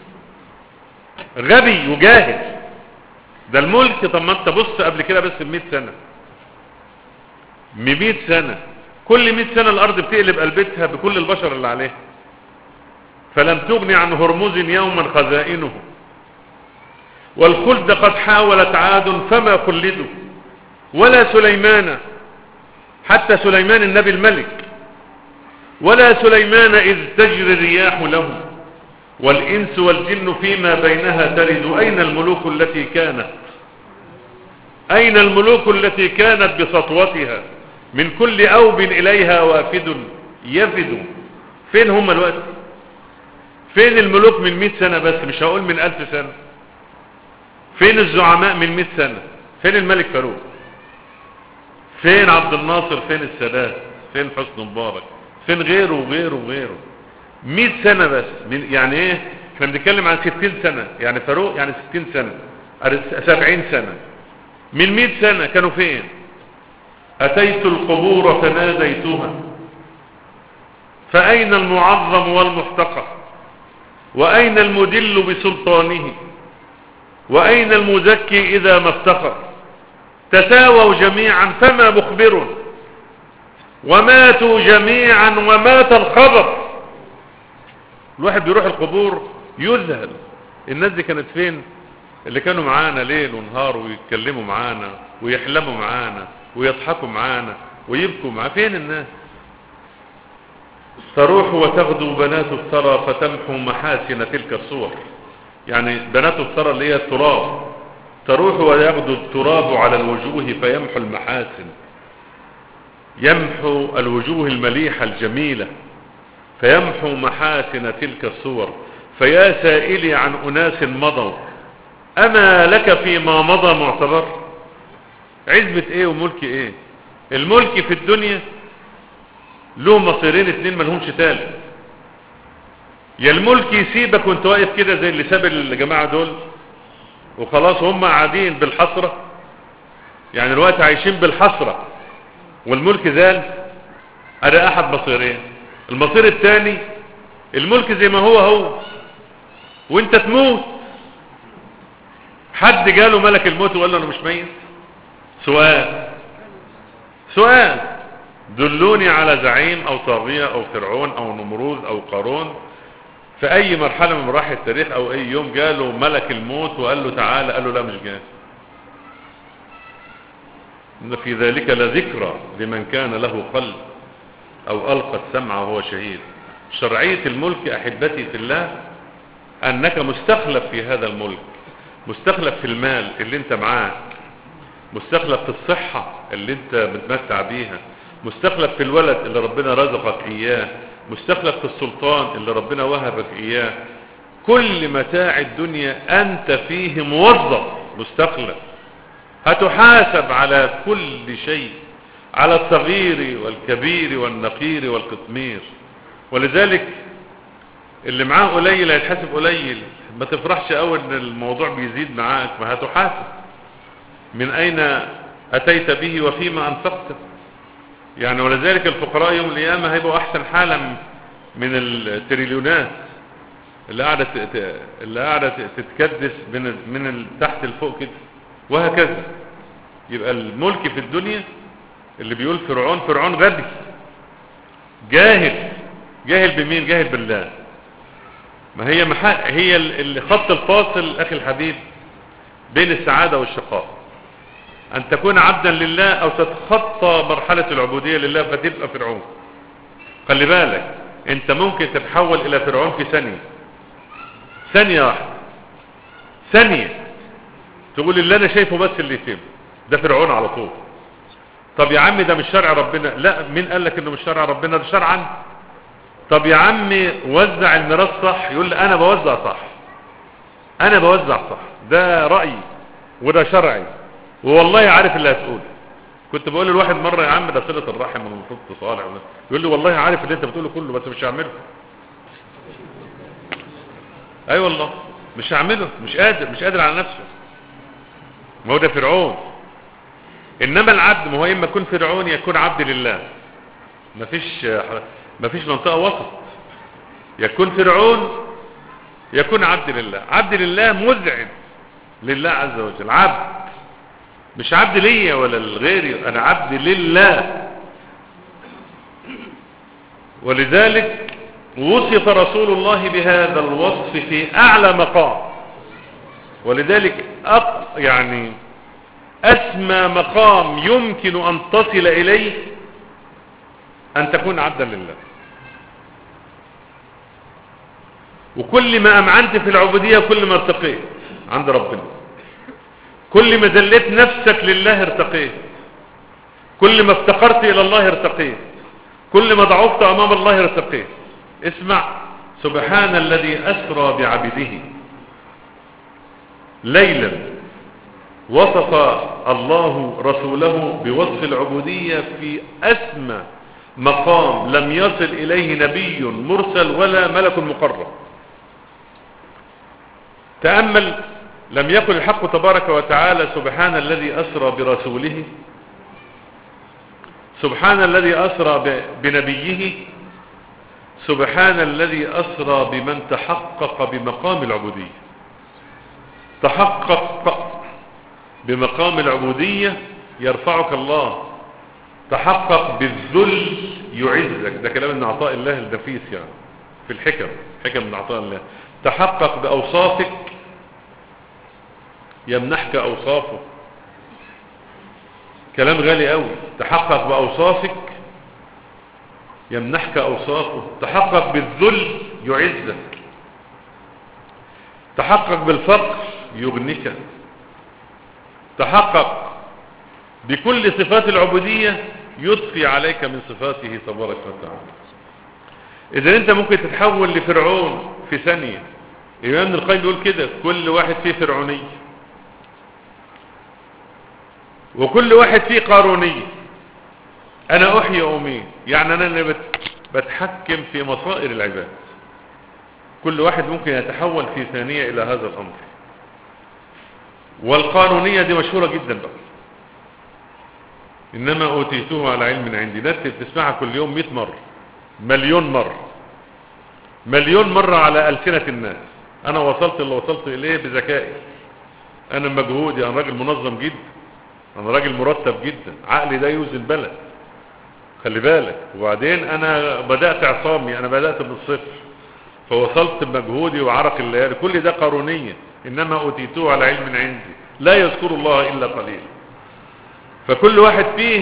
غبي وجاهل ده الملك طب ما انت بص قبل كده بس ب 100 سنة ب 100 سنة كل 100 سنة الارض بتقلب قلبتها بكل البشر اللي عليها فلم تغني عن هرمز يوما خزائنه والخلد قد حاولت عاد فما خلدوا ولا سليمان حتى سليمان النبي الملك ولا سليمان إذ تجري الرياح له والإنس والجن فيما بينها ترد أين الملوك التي كانت أين الملوك التي كانت بسطوتها من كل أوب إليها وافد يفد فين هم الوقت فين الملوك من مئة سنة بس مش هقول من ألف سنة فين الزعماء من مئة سنة فين الملك فاروق فين عبد الناصر فين السادات فين حسن مبارك فين غيره وغيره وغيره مئة سنة بس من يعني ايه احنا بنتكلم عن ستين سنة يعني فاروق يعني ستين سنة سبعين سنة من مئة سنة كانوا فين أتيت القبور فناديتها فأين المعظم والمحتقر وأين المدل بسلطانه وأين المزكي إذا ما افتخر تساووا جميعا فما مخبر وماتوا جميعا ومات الخبر الواحد بيروح القبور يذهل الناس دي كانت فين اللي كانوا معانا ليل ونهار ويتكلموا معانا ويحلموا معانا ويضحكوا معانا ويبكوا معانا فين الناس تروح وتغدو بنات الثرى فتمحو محاسن تلك الصور يعني بنات الثرى اللي هي التراب تروح ويغدو التراب على الوجوه فيمحو المحاسن يمحو الوجوه المليحة الجميلة فيمحو محاسن تلك الصور فيا سائلي عن أناس مضوا أما لك فيما مضى معتبر عزبة ايه وملك ايه الملك في الدنيا له مصيرين اتنين ملهمش تالت يا الملك يسيبك وانت واقف كده زي اللي ساب الجماعة دول وخلاص هم قاعدين بالحسرة يعني الوقت عايشين بالحسرة والملك زال ادي احد مصيرين المصير الثاني الملك زي ما هو هو وانت تموت حد جاله ملك الموت وقال له انا مش ميت سؤال سؤال دلوني على زعيم او طاغية او فرعون او نمروذ او قارون في اي مرحلة من مراحل التاريخ او اي يوم جاله ملك الموت وقال له تعالى قال له لا مش جاي ان في ذلك لذكرى لمن كان له قلب او القى السمع وهو شهيد شرعية الملك احبتي في الله انك مستخلف في هذا الملك مستخلف في المال اللي انت معاه مستخلف في الصحة اللي انت بتمتع بيها مستخلف في الولد اللي ربنا رزقك اياه مستخلف في السلطان اللي ربنا وهبك اياه كل متاع الدنيا انت فيه موظف مستخلف هتحاسب على كل شيء على الصغير والكبير والنقير والقطمير ولذلك اللي معاه قليل هيتحاسب قليل ما تفرحش قوي ان الموضوع بيزيد معاك ما هتحاسب من اين اتيت به وفيما انفقته يعني ولذلك الفقراء يوم القيامة هيبقوا احسن حالا من التريليونات اللي قاعدة اللي قاعدة تتكدس من من تحت لفوق كده وهكذا يبقى الملك في الدنيا اللي بيقول فرعون فرعون غبي جاهل جاهل بمين جاهل بالله ما هي محق هي اللي خط الفاصل اخي الحبيب بين السعادة والشقاء ان تكون عبدا لله او تتخطى مرحلة العبودية لله فتبقى فرعون خلي بالك انت ممكن تتحول الى فرعون في ثانية ثانية واحدة ثانية تقول اللي انا شايفه بس اللي يتم ده فرعون على طول طب يا عمي ده مش شرع ربنا لا مين قال لك انه مش شرع ربنا ده شرعا طب يا عمي وزع الميراث صح يقول لي انا بوزع صح انا بوزع صح ده رأيي وده شرعي والله عارف اللي هتقول كنت بقول لواحد مرة يا عم ده صلة الرحم والمفروض تصالح يقول لي والله عارف اللي انت بتقوله كله بس مش هعمله اي أيوة والله مش هعمله مش قادر مش قادر على نفسه ما هو ده فرعون انما العبد ما هو اما يكون فرعون يكون عبد لله مفيش مفيش منطقة وسط يكون فرعون يكون عبد لله عبد لله مذعن لله عز وجل عبد مش عبد ليا ولا لغيري انا عبد لله ولذلك وصف رسول الله بهذا الوصف في اعلى مقام ولذلك أق يعني اسمى مقام يمكن ان تصل اليه ان تكون عبدا لله وكل ما امعنت في العبودية كل ما ارتقيت عند ربنا كل ما ذليت نفسك لله ارتقيت كل ما افتقرت الى الله ارتقيت كل ما ضعفت امام الله ارتقيت اسمع سبحان الذي اسرى بعبده ليلا وصف الله رسوله بوصف العبودية في اسمى مقام لم يصل اليه نبي مرسل ولا ملك مقرب تأمل لم يقل الحق تبارك وتعالى سبحان الذي أسرى برسوله سبحان الذي أسرى بنبيه سبحان الذي أسرى بمن تحقق بمقام العبودية تحقق بمقام العبودية يرفعك الله تحقق بالذل يعزك ده كلام من عطاء الله النفيس يعني في الحكم حكم من عطاء الله تحقق بأوصافك يمنحك أوصافه كلام غالي قوي تحقق بأوصافك يمنحك أوصافه تحقق بالذل يعزك تحقق بالفقر يغنيك تحقق بكل صفات العبودية يضفي عليك من صفاته تبارك وتعالى إذا أنت ممكن تتحول لفرعون في ثانية إمام القيم يقول كده كل واحد فيه فرعوني وكل واحد فيه قارونية أنا أحيي أمي يعني أنا اللي بتحكم في مصائر العباد كل واحد ممكن يتحول في ثانية إلى هذا الأمر والقانونية دي مشهورة جدا بقى إنما أوتيته على علم عندي ده بتسمعها كل يوم 100 مرة مليون مرة مليون مرة على ألسنة الناس أنا وصلت اللي وصلت إليه بذكائي أنا مجهودي أنا راجل منظم جدا أنا راجل مرتب جدا عقلي ده يوزن بلد خلي بالك وبعدين أنا بدأت عصامي أنا بدأت من الصفر فوصلت بمجهودي وعرق الليالي كل ده قارونية إنما أوتيته على علم عندي لا يذكر الله إلا قليل فكل واحد فيه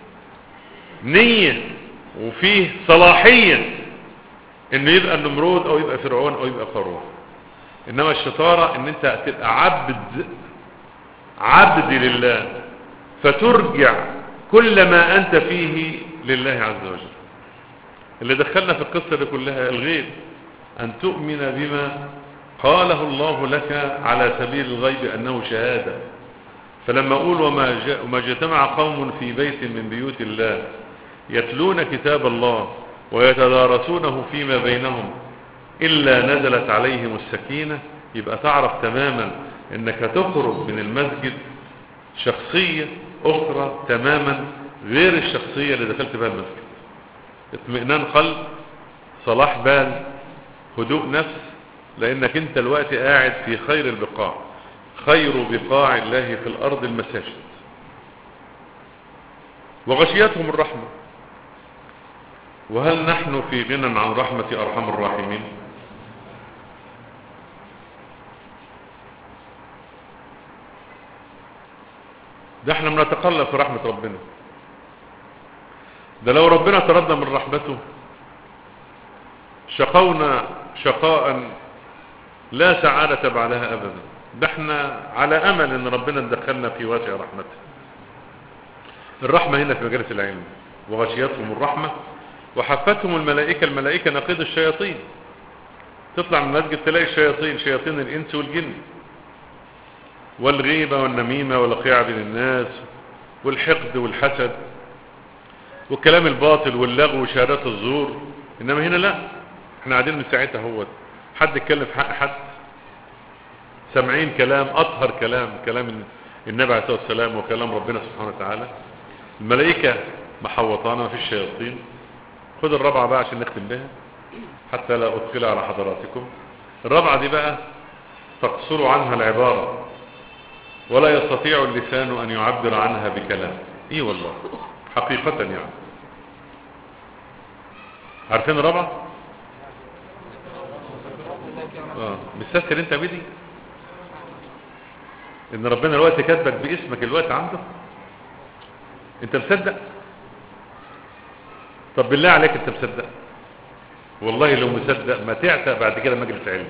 نية وفيه صلاحية انه يبقى النمرود او يبقى فرعون او يبقى قارون انما الشطارة ان انت تبقى عبد عبد لله فترجع كل ما انت فيه لله عز وجل اللي دخلنا في القصة دي كلها الغيب ان تؤمن بما قاله الله لك على سبيل الغيب انه شهادة فلما اقول وما, وما اجتمع قوم في بيت من بيوت الله يتلون كتاب الله ويتدارسونه فيما بينهم إلا نزلت عليهم السكينة يبقى تعرف تماما انك تخرج من المسجد شخصية اخرى تماما غير الشخصية اللي دخلت بها المسجد اطمئنان قلب صلاح بال هدوء نفس لانك انت الوقت قاعد في خير البقاع خير بقاع الله في الارض المساجد وغشيتهم الرحمة وهل نحن في غنى عن رحمة أرحم الراحمين ده احنا بنتقلب في رحمة ربنا ده لو ربنا تردى من رحمته شقونا شقاء لا سعادة بعدها أبدا ده احنا على أمل ان ربنا ندخلنا في واسع رحمته الرحمة هنا في مجالس العلم وغشيتهم الرحمة وحفتهم الملائكة الملائكة نقيض الشياطين تطلع من المسجد تلاقي الشياطين شياطين الإنس والجن والغيبة والنميمة والقيع بين الناس والحقد والحسد والكلام الباطل واللغو وشهادات الزور إنما هنا لا احنا قاعدين من ساعتها هو حد اتكلم في حق حد سامعين كلام أطهر كلام كلام النبي عليه الصلاة والسلام وكلام ربنا سبحانه وتعالى الملائكة محوطانا في الشياطين خد الرابعة بقى عشان نختم بها حتى لا أدخل على حضراتكم الرابعة دي بقى تقصر عنها العبارة ولا يستطيع اللسان أن يعبر عنها بكلام إيه والله حقيقة يعني عارفين الرابعة اه مستسهل انت بدي ان ربنا الوقت كاتبك باسمك الوقت عنده انت مصدق طب بالله عليك انت مصدق والله لو مصدق ما تعتق بعد كده مجلس علم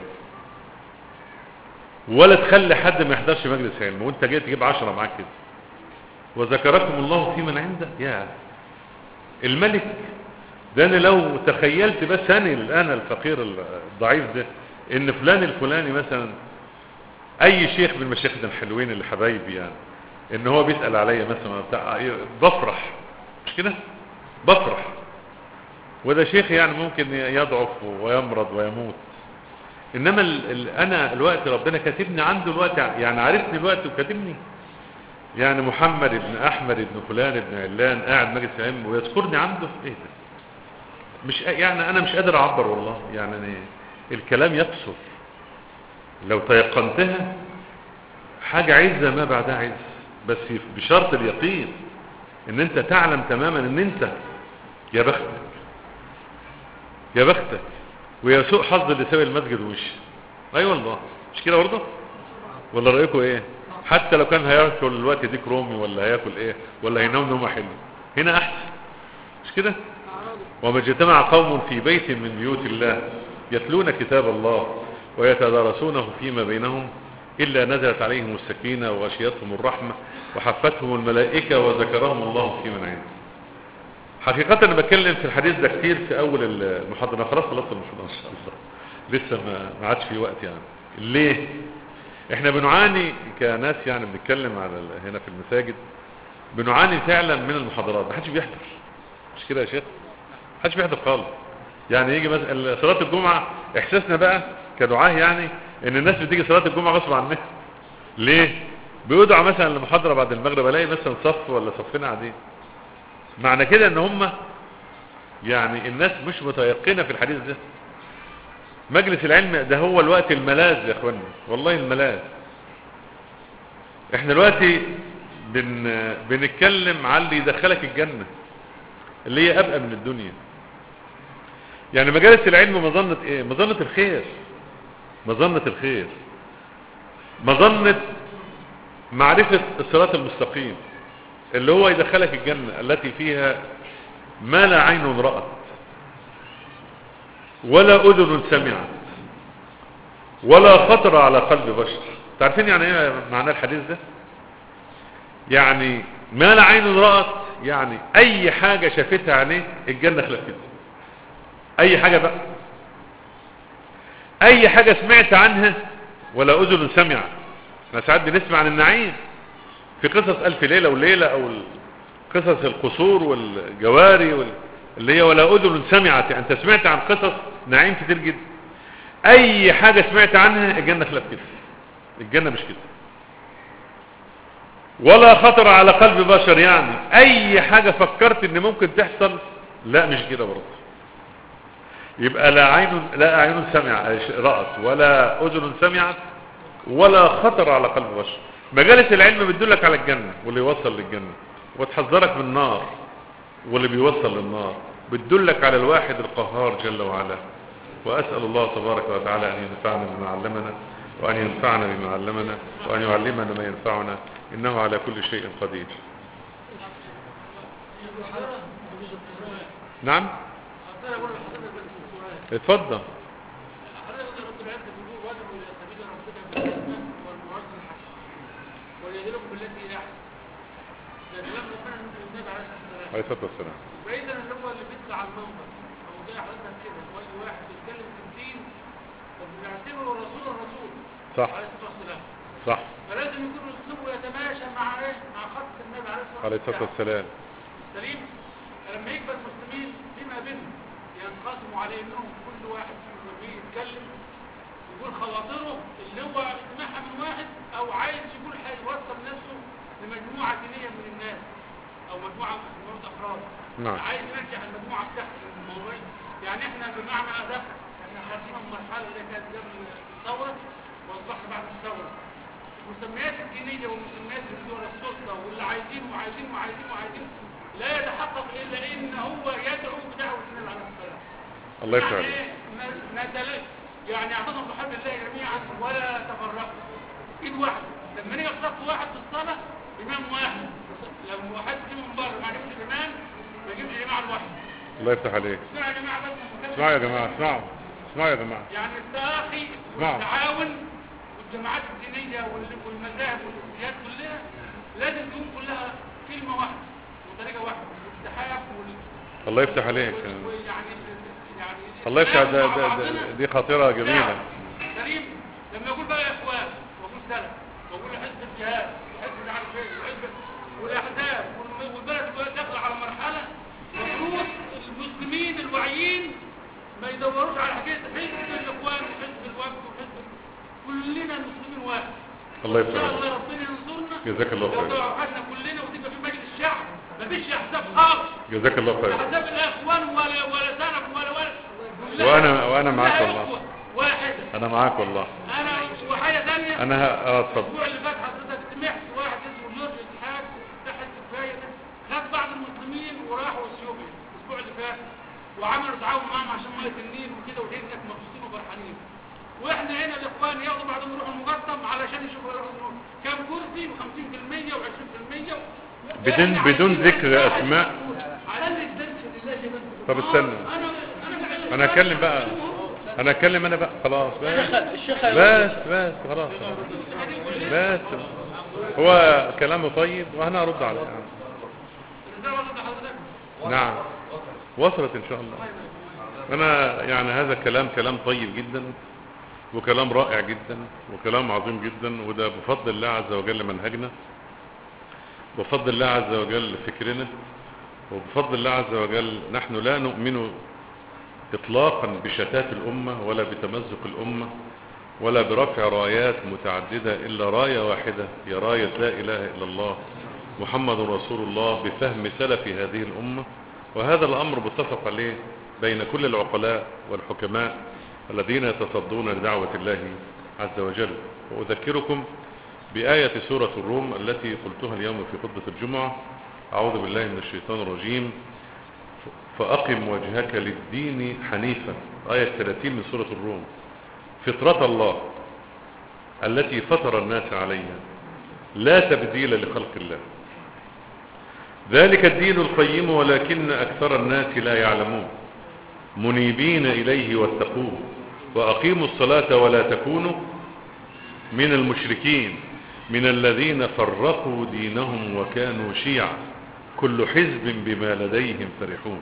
ولا تخلي حد ما يحضرش مجلس علم وانت جاي تجيب عشرة معاك كده وذكركم الله في من عنده يا الملك ده انا لو تخيلت بس انا الان الفقير الضعيف ده ان فلان الفلاني مثلا اي شيخ من مشايخنا الحلوين اللي حبايبي يعني ان هو بيسأل عليا مثلا بتاع بفرح مش كده بفرح وده شيخ يعني ممكن يضعف ويمرض ويموت انما ال ال انا الوقت ربنا كاتبني عنده الوقت يعني عارفني الوقت وكاتبني يعني محمد ابن احمد ابن فلان ابن علان قاعد مجلس العلم ويذكرني عنده ايه ده مش يعني انا مش قادر اعبر والله يعني أنا الكلام يقصر لو تيقنتها حاجة عزة ما بعدها عز بس بشرط اليقين ان انت تعلم تماما ان انت يا بختك يا بختك ويا سوء حظ اللي ساوي المسجد ومش اي أيوة والله مش كده برضه ولا رايكم ايه حتى لو كان هياكل الوقت ديك رومي ولا هياكل ايه ولا هينام نومه حلو هنا احسن مش كده وما اجتمع قوم في بيت من بيوت الله يتلون كتاب الله ويتدارسونه فيما بينهم إلا نزلت عليهم السكينة وغشيتهم الرحمة وحفتهم الملائكة وذكرهم الله في من عنده حقيقة أنا بتكلم في الحديث ده كتير في أول المحاضرة خلاص خلصت المحاضرة إن شاء الله لسه ما ما عادش في وقت يعني ليه؟ احنا بنعاني كناس يعني بنتكلم على هنا في المساجد بنعاني فعلا من المحاضرات ما حدش بيحضر مش كده يا شيخ ما حدش بيحضر خالص يعني يجي مثلا صلاة الجمعة احساسنا بقى كدعاه يعني ان الناس بتيجي صلاة الجمعة غصب عنها ليه بيدعى مثلا المحاضرة بعد المغرب الاقي مثلا صف ولا صفين قاعدين معنى كده ان هم يعني الناس مش متيقنة في الحديث ده مجلس العلم ده هو الوقت الملاذ يا اخوانا والله الملاذ احنا دلوقتي بن بنتكلم على اللي يدخلك الجنة اللي هي ابقى من الدنيا يعني مجالس العلم مظنة ايه مظنة الخير مظنة الخير مظنة معرفة الصراط المستقيم اللي هو يدخلك الجنة التي فيها ما لا عين رأت ولا أذن سمعت ولا خطر على قلب بشر تعرفين يعني ايه معنى الحديث ده يعني ما لا عين رأت يعني اي حاجة شافتها عينيه الجنة خلفتها اي حاجة بقى اي حاجة سمعت عنها ولا اذن سمعت احنا ساعات بنسمع عن النعيم في قصص الف ليلة وليلة او قصص القصور والجواري وال... اللي هي ولا اذن سمعت يعني انت سمعت عن قصص نعيم كتير جدا اي حاجة سمعت عنها الجنة خلاف كده الجنة مش كده ولا خطر على قلب بشر يعني اي حاجة فكرت ان ممكن تحصل لا مش كده برضه يبقى لا عين لا عين سمع رأت ولا اذن سمعت ولا خطر على قلب بشر مجالس العلم بتدلك على الجنة واللي يوصل للجنة وتحذرك من النار واللي بيوصل للنار بتدلك على الواحد القهار جل وعلا وأسأل الله تبارك وتعالى أن ينفعنا بما علمنا وأن ينفعنا بما علمنا وأن يعلمنا ما ينفعنا إنه على كل شيء قدير نعم اتفضل عليه الصلاة والسلام بعيدا اللي هو اللي بيطلع على المنبر او زي حضرتك كده واي واحد يتكلم في الدين فبنعتبره رسول الرسول صح عليه الصلاه والسلام صح فلازم يكون اسلوبه يتماشى مع ايه؟ مع خط النبي عليه الصلاه عليه الصلاة والسلام سليم فلما يكبر المسلمين فيما بينهم ينقسموا عليه انهم كل واحد فيهم لما يجي يتكلم يقول خواطره اللي هو سمعها من واحد او عايز يقول حاجه يوصل نفسه لمجموعه دينيه من الناس او مجموعه مجموعه افراد نعم عايز يرجع المجموعه بتاعته الموضوع يعني احنا بمعنى ادق احنا خارجين من المرحله اللي كانت قبل الثوره واصبحنا بعد الثوره المسميات الدينيه والمسميات اللي دول السلطه واللي عايزين وعايزين وعايزين وعايزين لا يتحقق الا ان هو يدعو بدعوه النبي عليه الصلاه والسلام الله يفتح يعني عليك ايه ن- نتل يعني اعتصموا بحبل الله جميعا ولا تفرقوا ايد واحده لما نيجي صف واحد في الصلاه امام واحد لو واحد جه من بره ما عجبش الامام ما يجيبش الجماعه لوحده الله يفتح عليك اسمعوا يا جماعه بس مكمل. اسمعوا يا جماعة اسمعوا اسمعوا يا جماعة يعني التراخي نعم. والتعاون والجماعات الدينيه وال- والمذاهب والجنسيات كلها لازم تكون كلها كلمه واحده وطريقه واحده والتحاب وال الله يفتح عليك وال- ويعني يعني الله يفتح ده, مع ده, بعضنا ده دي خطيرة جميلة كريم لما يقول بقى يا اخوان واقول سلف واقول حزب الجهاد وحزب مش عارف ايه وحزب والاحزاب والم- والبلد كلها داخله على مرحله المفروض المسلمين الواعيين ما يدوروش على حكايه حزب الاخوان وحزب الوفد كلنا المسلمين واحد الله ان شاء يسلمك الله ربنا ينصرنا جزاك الله لو خير توحدنا كلنا وتبقى في مجلس الشعب مفيش احزاب خالص جزاك الله خير احزاب الاخوان ولا ولا سلف ولا ولا كلها- وأنا- وأنا معاك كلها والله. إخوة واحده انا معاك والله انا وحاجه ثانيه انا ه... اه اتفضل الاسبوع اللي فات حضرتك سمعت واحد اسمه جورج الحاج تحت كفايه ده خد بعض المسلمين وراحوا اثيوبيا الاسبوع اللي فات وعملوا تعاون معاهم عشان ميه النيل وكده وهي هناك مبسوطين وفرحانين واحنا هنا الاخوان ياخدوا بعضهم يروحوا المقطم علشان يشوفوا يروحوا كام كرسي و50% و20% بدون- بدون ذكر أسماء. على الدرس لله جل طب استنى. انا انا انا اتكلم بقى انا اتكلم انا بقى خلاص بس الشيخ بس بس خلاص بس هو كلامه طيب وانا ارد عليه ازاي وصلت لحضرتك نعم وصلت ان شاء الله انا يعني هذا كلام كلام طيب جدا وكلام رائع جدا وكلام عظيم جدا وده بفضل الله عز وجل منهجنا بفضل الله عز وجل فكرنا وبفضل الله عز وجل نحن لا نؤمن اطلاقا بشتات الامه ولا بتمزق الامه ولا برفع رايات متعدده الا رايه واحده هي رايه لا اله الا الله محمد رسول الله بفهم سلف هذه الامه وهذا الامر متفق عليه بين كل العقلاء والحكماء الذين يتصدون لدعوه الله عز وجل واذكركم بايه سوره الروم التي قلتها اليوم في خطبه الجمعه اعوذ بالله من الشيطان الرجيم فأقم وجهك للدين حنيفا آية 30 من سورة الروم فطرة الله التي فطر الناس عليها لا تبديل لخلق الله ذلك الدين القيم ولكن أكثر الناس لا يعلمون منيبين إليه واتقوه وأقيموا الصلاة ولا تكونوا من المشركين من الذين فرقوا دينهم وكانوا شيعا كل حزب بما لديهم فرحون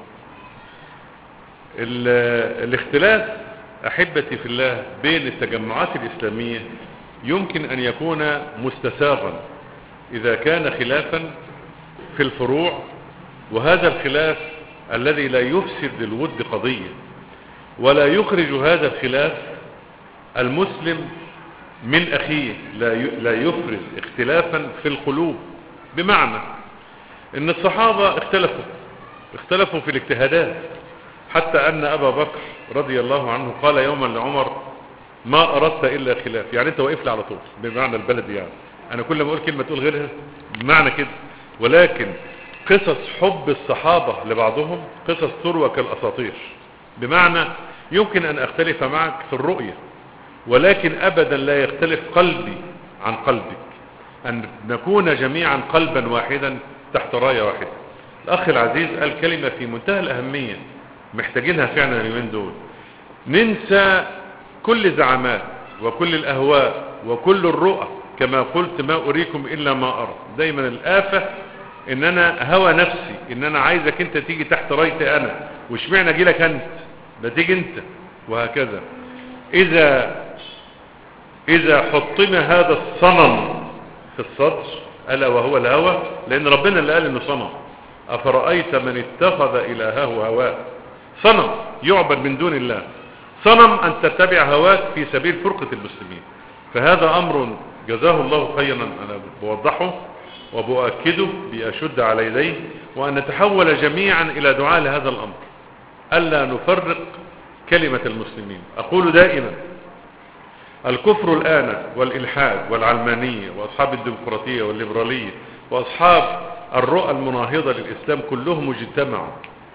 ال- الاختلاف احبتي في الله بين التجمعات الاسلاميه يمكن ان يكون مستساغا اذا كان خلافا في الفروع وهذا الخلاف الذي لا يفسد للود قضيه ولا يخرج هذا الخلاف المسلم من اخيه لا ي- لا يفرز اختلافا في القلوب بمعنى ان الصحابة اختلفوا اختلفوا في الاجتهادات حتى ان ابا بكر رضي الله عنه قال يوما لعمر ما اردت الا خلاف يعني انت واقف لي على طول بمعنى البلد يعني انا كل ما اقول كلمة تقول غيرها بمعنى كده ولكن قصص حب الصحابة لبعضهم قصص تروى كالاساطير بمعنى يمكن ان اختلف معك في الرؤية ولكن ابدا لا يختلف قلبي عن قلبك ان نكون جميعا قلبا واحدا تحت راية واحدة الاخ العزيز قال كلمة في منتهى الاهمية محتاجينها فعلا اليومين دول ننسى كل زعامات وكل الاهواء وكل الرؤى كما قلت ما اريكم الا ما ارى دايما الافة ان انا هوى نفسي ان انا عايزك انت تيجي تحت رايتي انا واشمعنى اجي لك انت ده تيجي انت وهكذا اذا اذا حطم هذا الصنم في الصدر الا وهو الهوى لان ربنا اللي قال انه صنم افرايت من اتخذ الهه هواه صنم يعبد من دون الله صنم ان تتبع هواك في سبيل فرقه المسلمين فهذا امر جزاه الله خيرا انا بوضحه وبؤكده باشد على يديه وان نتحول جميعا الى دعاء لهذا الامر الا نفرق كلمه المسلمين اقول دائما الكفر الآن والإلحاد والعلمانية وأصحاب الديمقراطية والليبرالية وأصحاب الرؤى المناهضة للإسلام كلهم اجتمعوا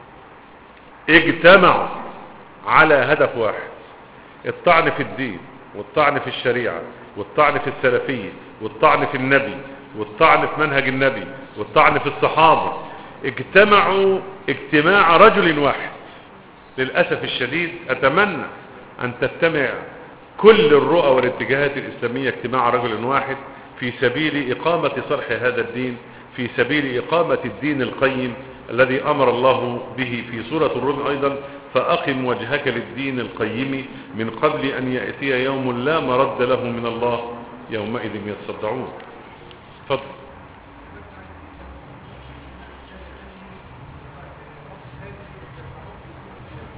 اجتمعوا على هدف واحد الطعن في الدين والطعن في الشريعة والطعن في السلفية والطعن في النبي والطعن في منهج النبي والطعن في الصحابة اجتمعوا اجتماع رجل واحد للأسف الشديد أتمنى أن تجتمع كل الرؤى والاتجاهات الإسلامية اجتماع رجل واحد في سبيل إقامة صرح هذا الدين في سبيل إقامة الدين القيم الذي أمر الله به في سورة الروم أيضا فأقم وجهك للدين القيم من قبل أن يأتي يوم لا مرد له من الله يومئذ يتصدعون تفضل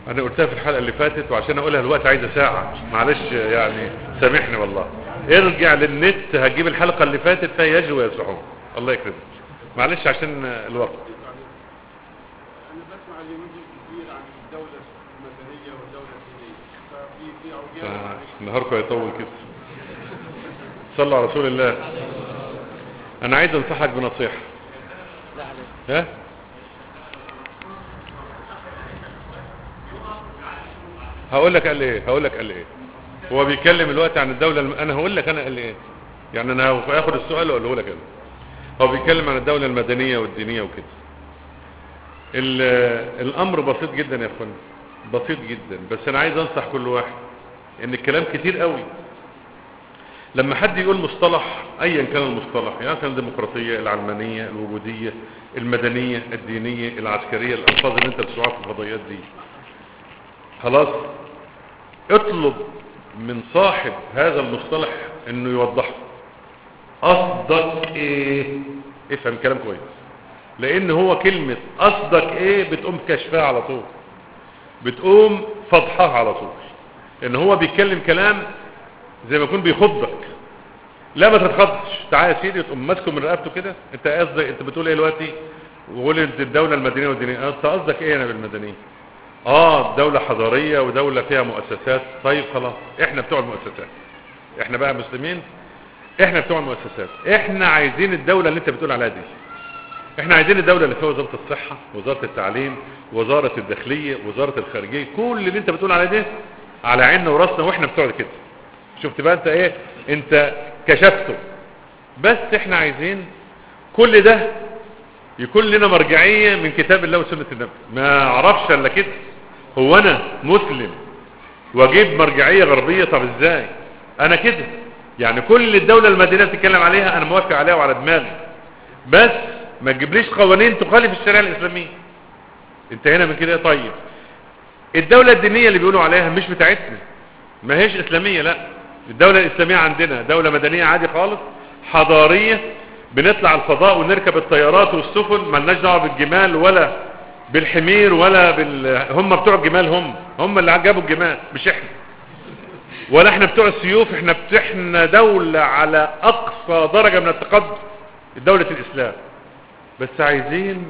انا قلتها في الحلقة اللي فاتت وعشان اقولها الوقت عايزة ساعة معلش يعني سامحني والله ارجع للنت هتجيب الحلقة اللي فاتت فهي يجري ويسرحون الله يكرمك معلش عشان الوقت أنا بسمع اليومين دول كتير عن الدولة المدنية والدولة الدينية ففي في عجالة آه، معلش نهاركم هيطول كده صلوا على رسول الله انا عايز انصحك بنصيحة ها هقول لك قال ايه هقول لك قال ايه هو بيتكلم الوقت عن الدولة الم... انا هقول لك انا قال ايه يعني انا هاخد السؤال واقوله لك انا هو بيتكلم عن الدولة المدنية والدينية وكده ال- الامر بسيط جدا يا اخوان بسيط جدا بس انا عايز انصح كل واحد ان الكلام كتير قوي لما حد يقول مصطلح ايا كان المصطلح يعني كان الديمقراطيه العلمانيه الوجوديه المدنيه الدينيه العسكريه الالفاظ اللي انت بتسمعها في الفضائيات دي خلاص اطلب من صاحب هذا المصطلح انه يوضحه قصدك ايه افهم الكلام كويس لان هو كلمة قصدك ايه بتقوم كشفها على طول بتقوم فضحها على طول ان هو بيتكلم كلام زي ما يكون بيخضك لا ما تتخضش تعالى يا سيدي تقوم ماسكه من رقبته كده انت قصدك انت بتقول ايه دلوقتي وقول انت الدولة المدنية والدينية انت قصدك ايه انا بالمدنية اه دولة حضارية ودولة فيها مؤسسات طيب خلاص احنا بتوع المؤسسات احنا بقى مسلمين احنا بتوع المؤسسات احنا عايزين الدولة اللي انت بتقول عليها دي احنا عايزين الدولة اللي فيها وزارة الصحة وزارة التعليم وزارة الداخلية وزارة الخارجية كل اللي انت بتقول عليه ده على عيننا وراسنا واحنا بتوع كده شفت بقى انت ايه انت كشفته بس احنا عايزين كل ده يكون لنا مرجعية من كتاب الله وسنة النبي ما اعرفش الا كده هو انا مسلم واجيب مرجعية غربية طب ازاي انا كده يعني كل الدولة المدينة بتتكلم عليها انا موافق عليها وعلى دماغي بس ما تجيبليش قوانين تخالف الشريعة الاسلامية انت هنا من كده إيه؟ طيب الدولة الدينية اللي بيقولوا عليها مش بتاعتنا ما هيش اسلامية لا الدولة الاسلامية عندنا دولة مدنية عادي خالص حضارية بنطلع الفضاء ونركب الطيارات والسفن ملناش دعوه بالجمال ولا بالحمير ولا بال هم بتوع الجمال هم هم اللي جابوا الجمال مش احنا ولا احنا بتوع السيوف احنا احنا دولة على اقصى درجة من التقدم دولة الاسلام بس عايزين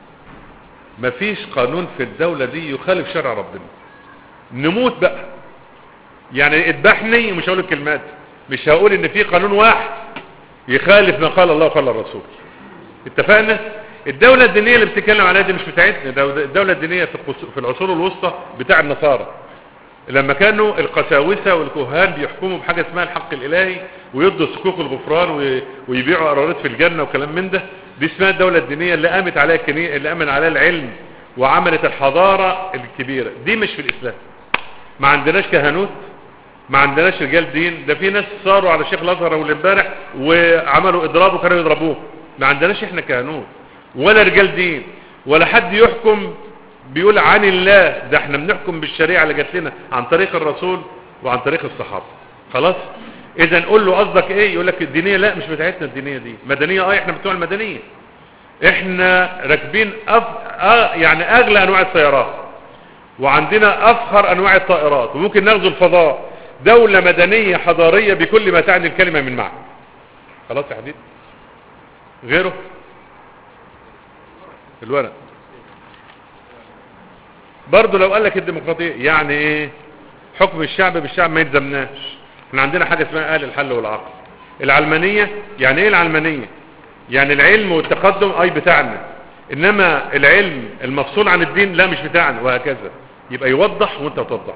مفيش قانون في الدولة دي يخالف شرع ربنا نموت بقى يعني اذبحني مش هقول الكلمات مش هقول ان في قانون واحد يخالف ما قال الله وقال الرسول اتفقنا الدولة الدينية اللي بتتكلم عليها دي مش بتاعتنا ده الدولة الدينية في القص- في العصور الوسطى بتاع النصارى لما كانوا القساوسة والكهان بيحكموا بحاجة اسمها الحق الالهي ويدوا صكوك الغفران وي- ويبيعوا قرارات في الجنة وكلام من ده دي اسمها الدولة الدينية اللي قامت عليها الكني... اللي قامن عليها العلم وعملت الحضارة الكبيرة دي مش في الاسلام ما عندناش كهنوت ما عندناش رجال دين ده في ناس صاروا على شيخ الازهر اول امبارح وعملوا اضراب وكانوا يضربوه ما عندناش احنا كهنوت ولا رجال دين ولا حد يحكم بيقول عن الله ده احنا بنحكم بالشريعه اللي جات لنا عن طريق الرسول وعن طريق الصحابه خلاص اذا نقول له قصدك ايه يقول لك الدينيه لا مش بتاعتنا الدينيه دي مدنيه اه احنا بتوع المدنيه احنا راكبين أف... آه يعني اغلى انواع السيارات وعندنا افخر انواع الطائرات وممكن نغزو الفضاء دولة مدنية حضارية بكل ما تعني الكلمة من معنى خلاص يا حبيبي غيره الورق برضه لو قال لك الديمقراطية يعني ايه حكم الشعب بالشعب ما يلزمناش احنا عندنا حاجة اسمها اهل الحل والعقل العلمانية يعني ايه العلمانية يعني العلم والتقدم اي بتاعنا انما العلم المفصول عن الدين لا مش بتاعنا وهكذا يبقى يوضح وانت توضح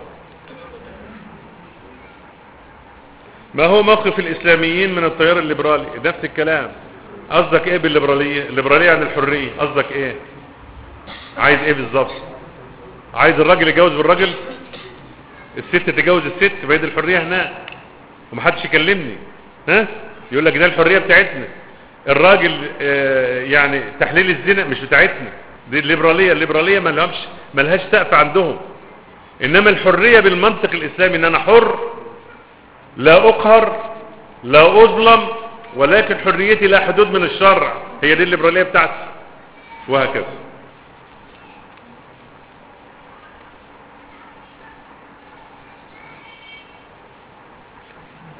ما هو موقف الاسلاميين من التيار الليبرالي نفس الكلام قصدك ايه بالليبرالية الليبرالية عن الحرية قصدك ايه عايز ايه بالظبط عايز الراجل يتجوز بالراجل الست تتجوز الست يبقى دي الحرية هناك ومحدش يكلمني ها يقول لك ده الحرية بتاعتنا الراجل آه، يعني تحليل الزنا مش بتاعتنا دي الليبرالية الليبرالية ما لهمش ما لهاش سقف عندهم انما الحرية بالمنطق الاسلامي ان انا حر لا اقهر لا اظلم ولكن حريتي لا حدود من الشرع هي دي الليبرالية بتاعتي وهكذا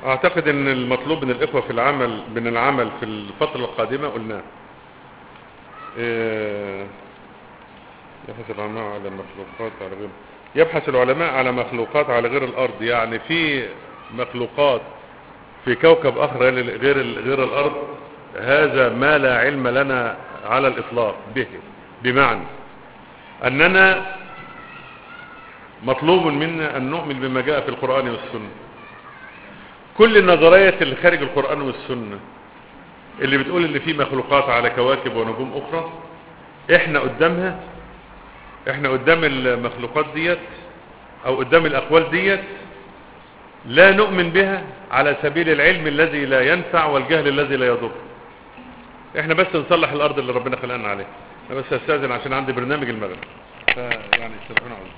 اعتقد ان المطلوب من الاخوة في العمل من العمل في الفترة القادمة قلناه إيه، يبحث العلماء على مخلوقات على غير يبحث العلماء على مخلوقات على غير الارض يعني في مخلوقات في كوكب اخر غير غير غير الارض هذا ما لا علم لنا على الاطلاق به بمعنى اننا مطلوب منا ان نؤمن بما جاء في القرآن والسنة كل النظريات اللي خارج القرآن والسنة اللي بتقول ان في مخلوقات على كواكب ونجوم اخرى احنا قدامها احنا قدام المخلوقات ديت او قدام الاقوال ديت لا نؤمن بها على سبيل العلم الذي لا ينفع والجهل الذي لا يضر احنا بس نصلح الارض اللي ربنا خلقنا عليها انا بس استاذن عشان عندي برنامج المغرب فيعني استاذنوا عاوز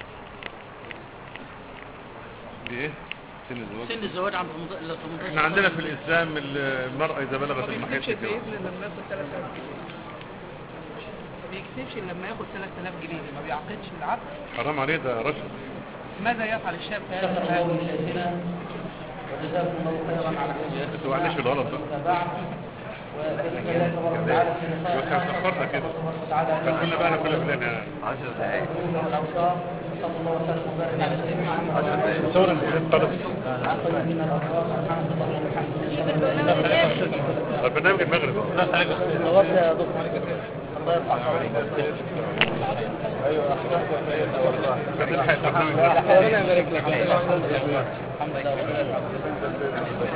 دي ايه سن الزواج سن الزواج عند 18 احنا عندنا في الاسلام المرأة اذا بلغت ما المحيط بيكتبش كده. بإذن لما ياخد 3000 ما بيكتبش لما ياخد 3000 جنيه ما بيعقدش العقد حرام عليه ده رشد ماذا يفعل الشاب في هذا شكر الحال؟ الله من الأسئلة وجزاكم الله خيرا على حسن بس معلش في الغلط بقى المتابعة وبإذن الله تبارك وتعالى في لقاء بس احنا اتأخرنا كده تبارك وتعالى فكنا بقى كل فلان 10 دقايق الأوصاف صلى الله وسلم وبارك على سيدنا محمد صور القلم عقل من الأبرار سبحانك اللهم وبحمدك البرنامج المغرب نورت يا دكتور الله يرفع قدرك بس الحق البرنامج ربنا يبارك لك الحمد لله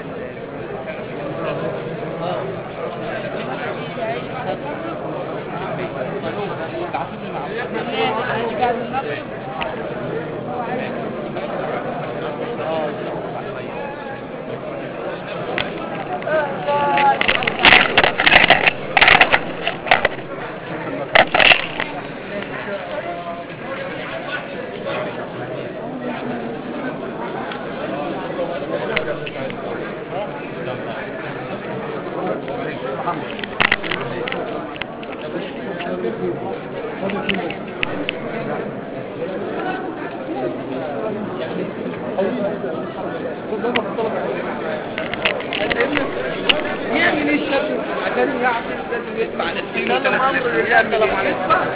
يعمل ايه الشاب عشان يعقد لازم يدفع 2000 و3000 يعمل ايه؟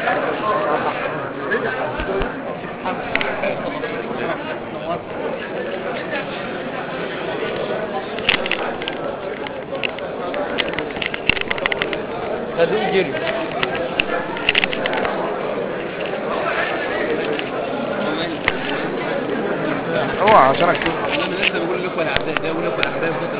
خدوه جري اوعى عشان اكتب انا لسه بقول لكم الاعداء ده بقول لكم الاعداء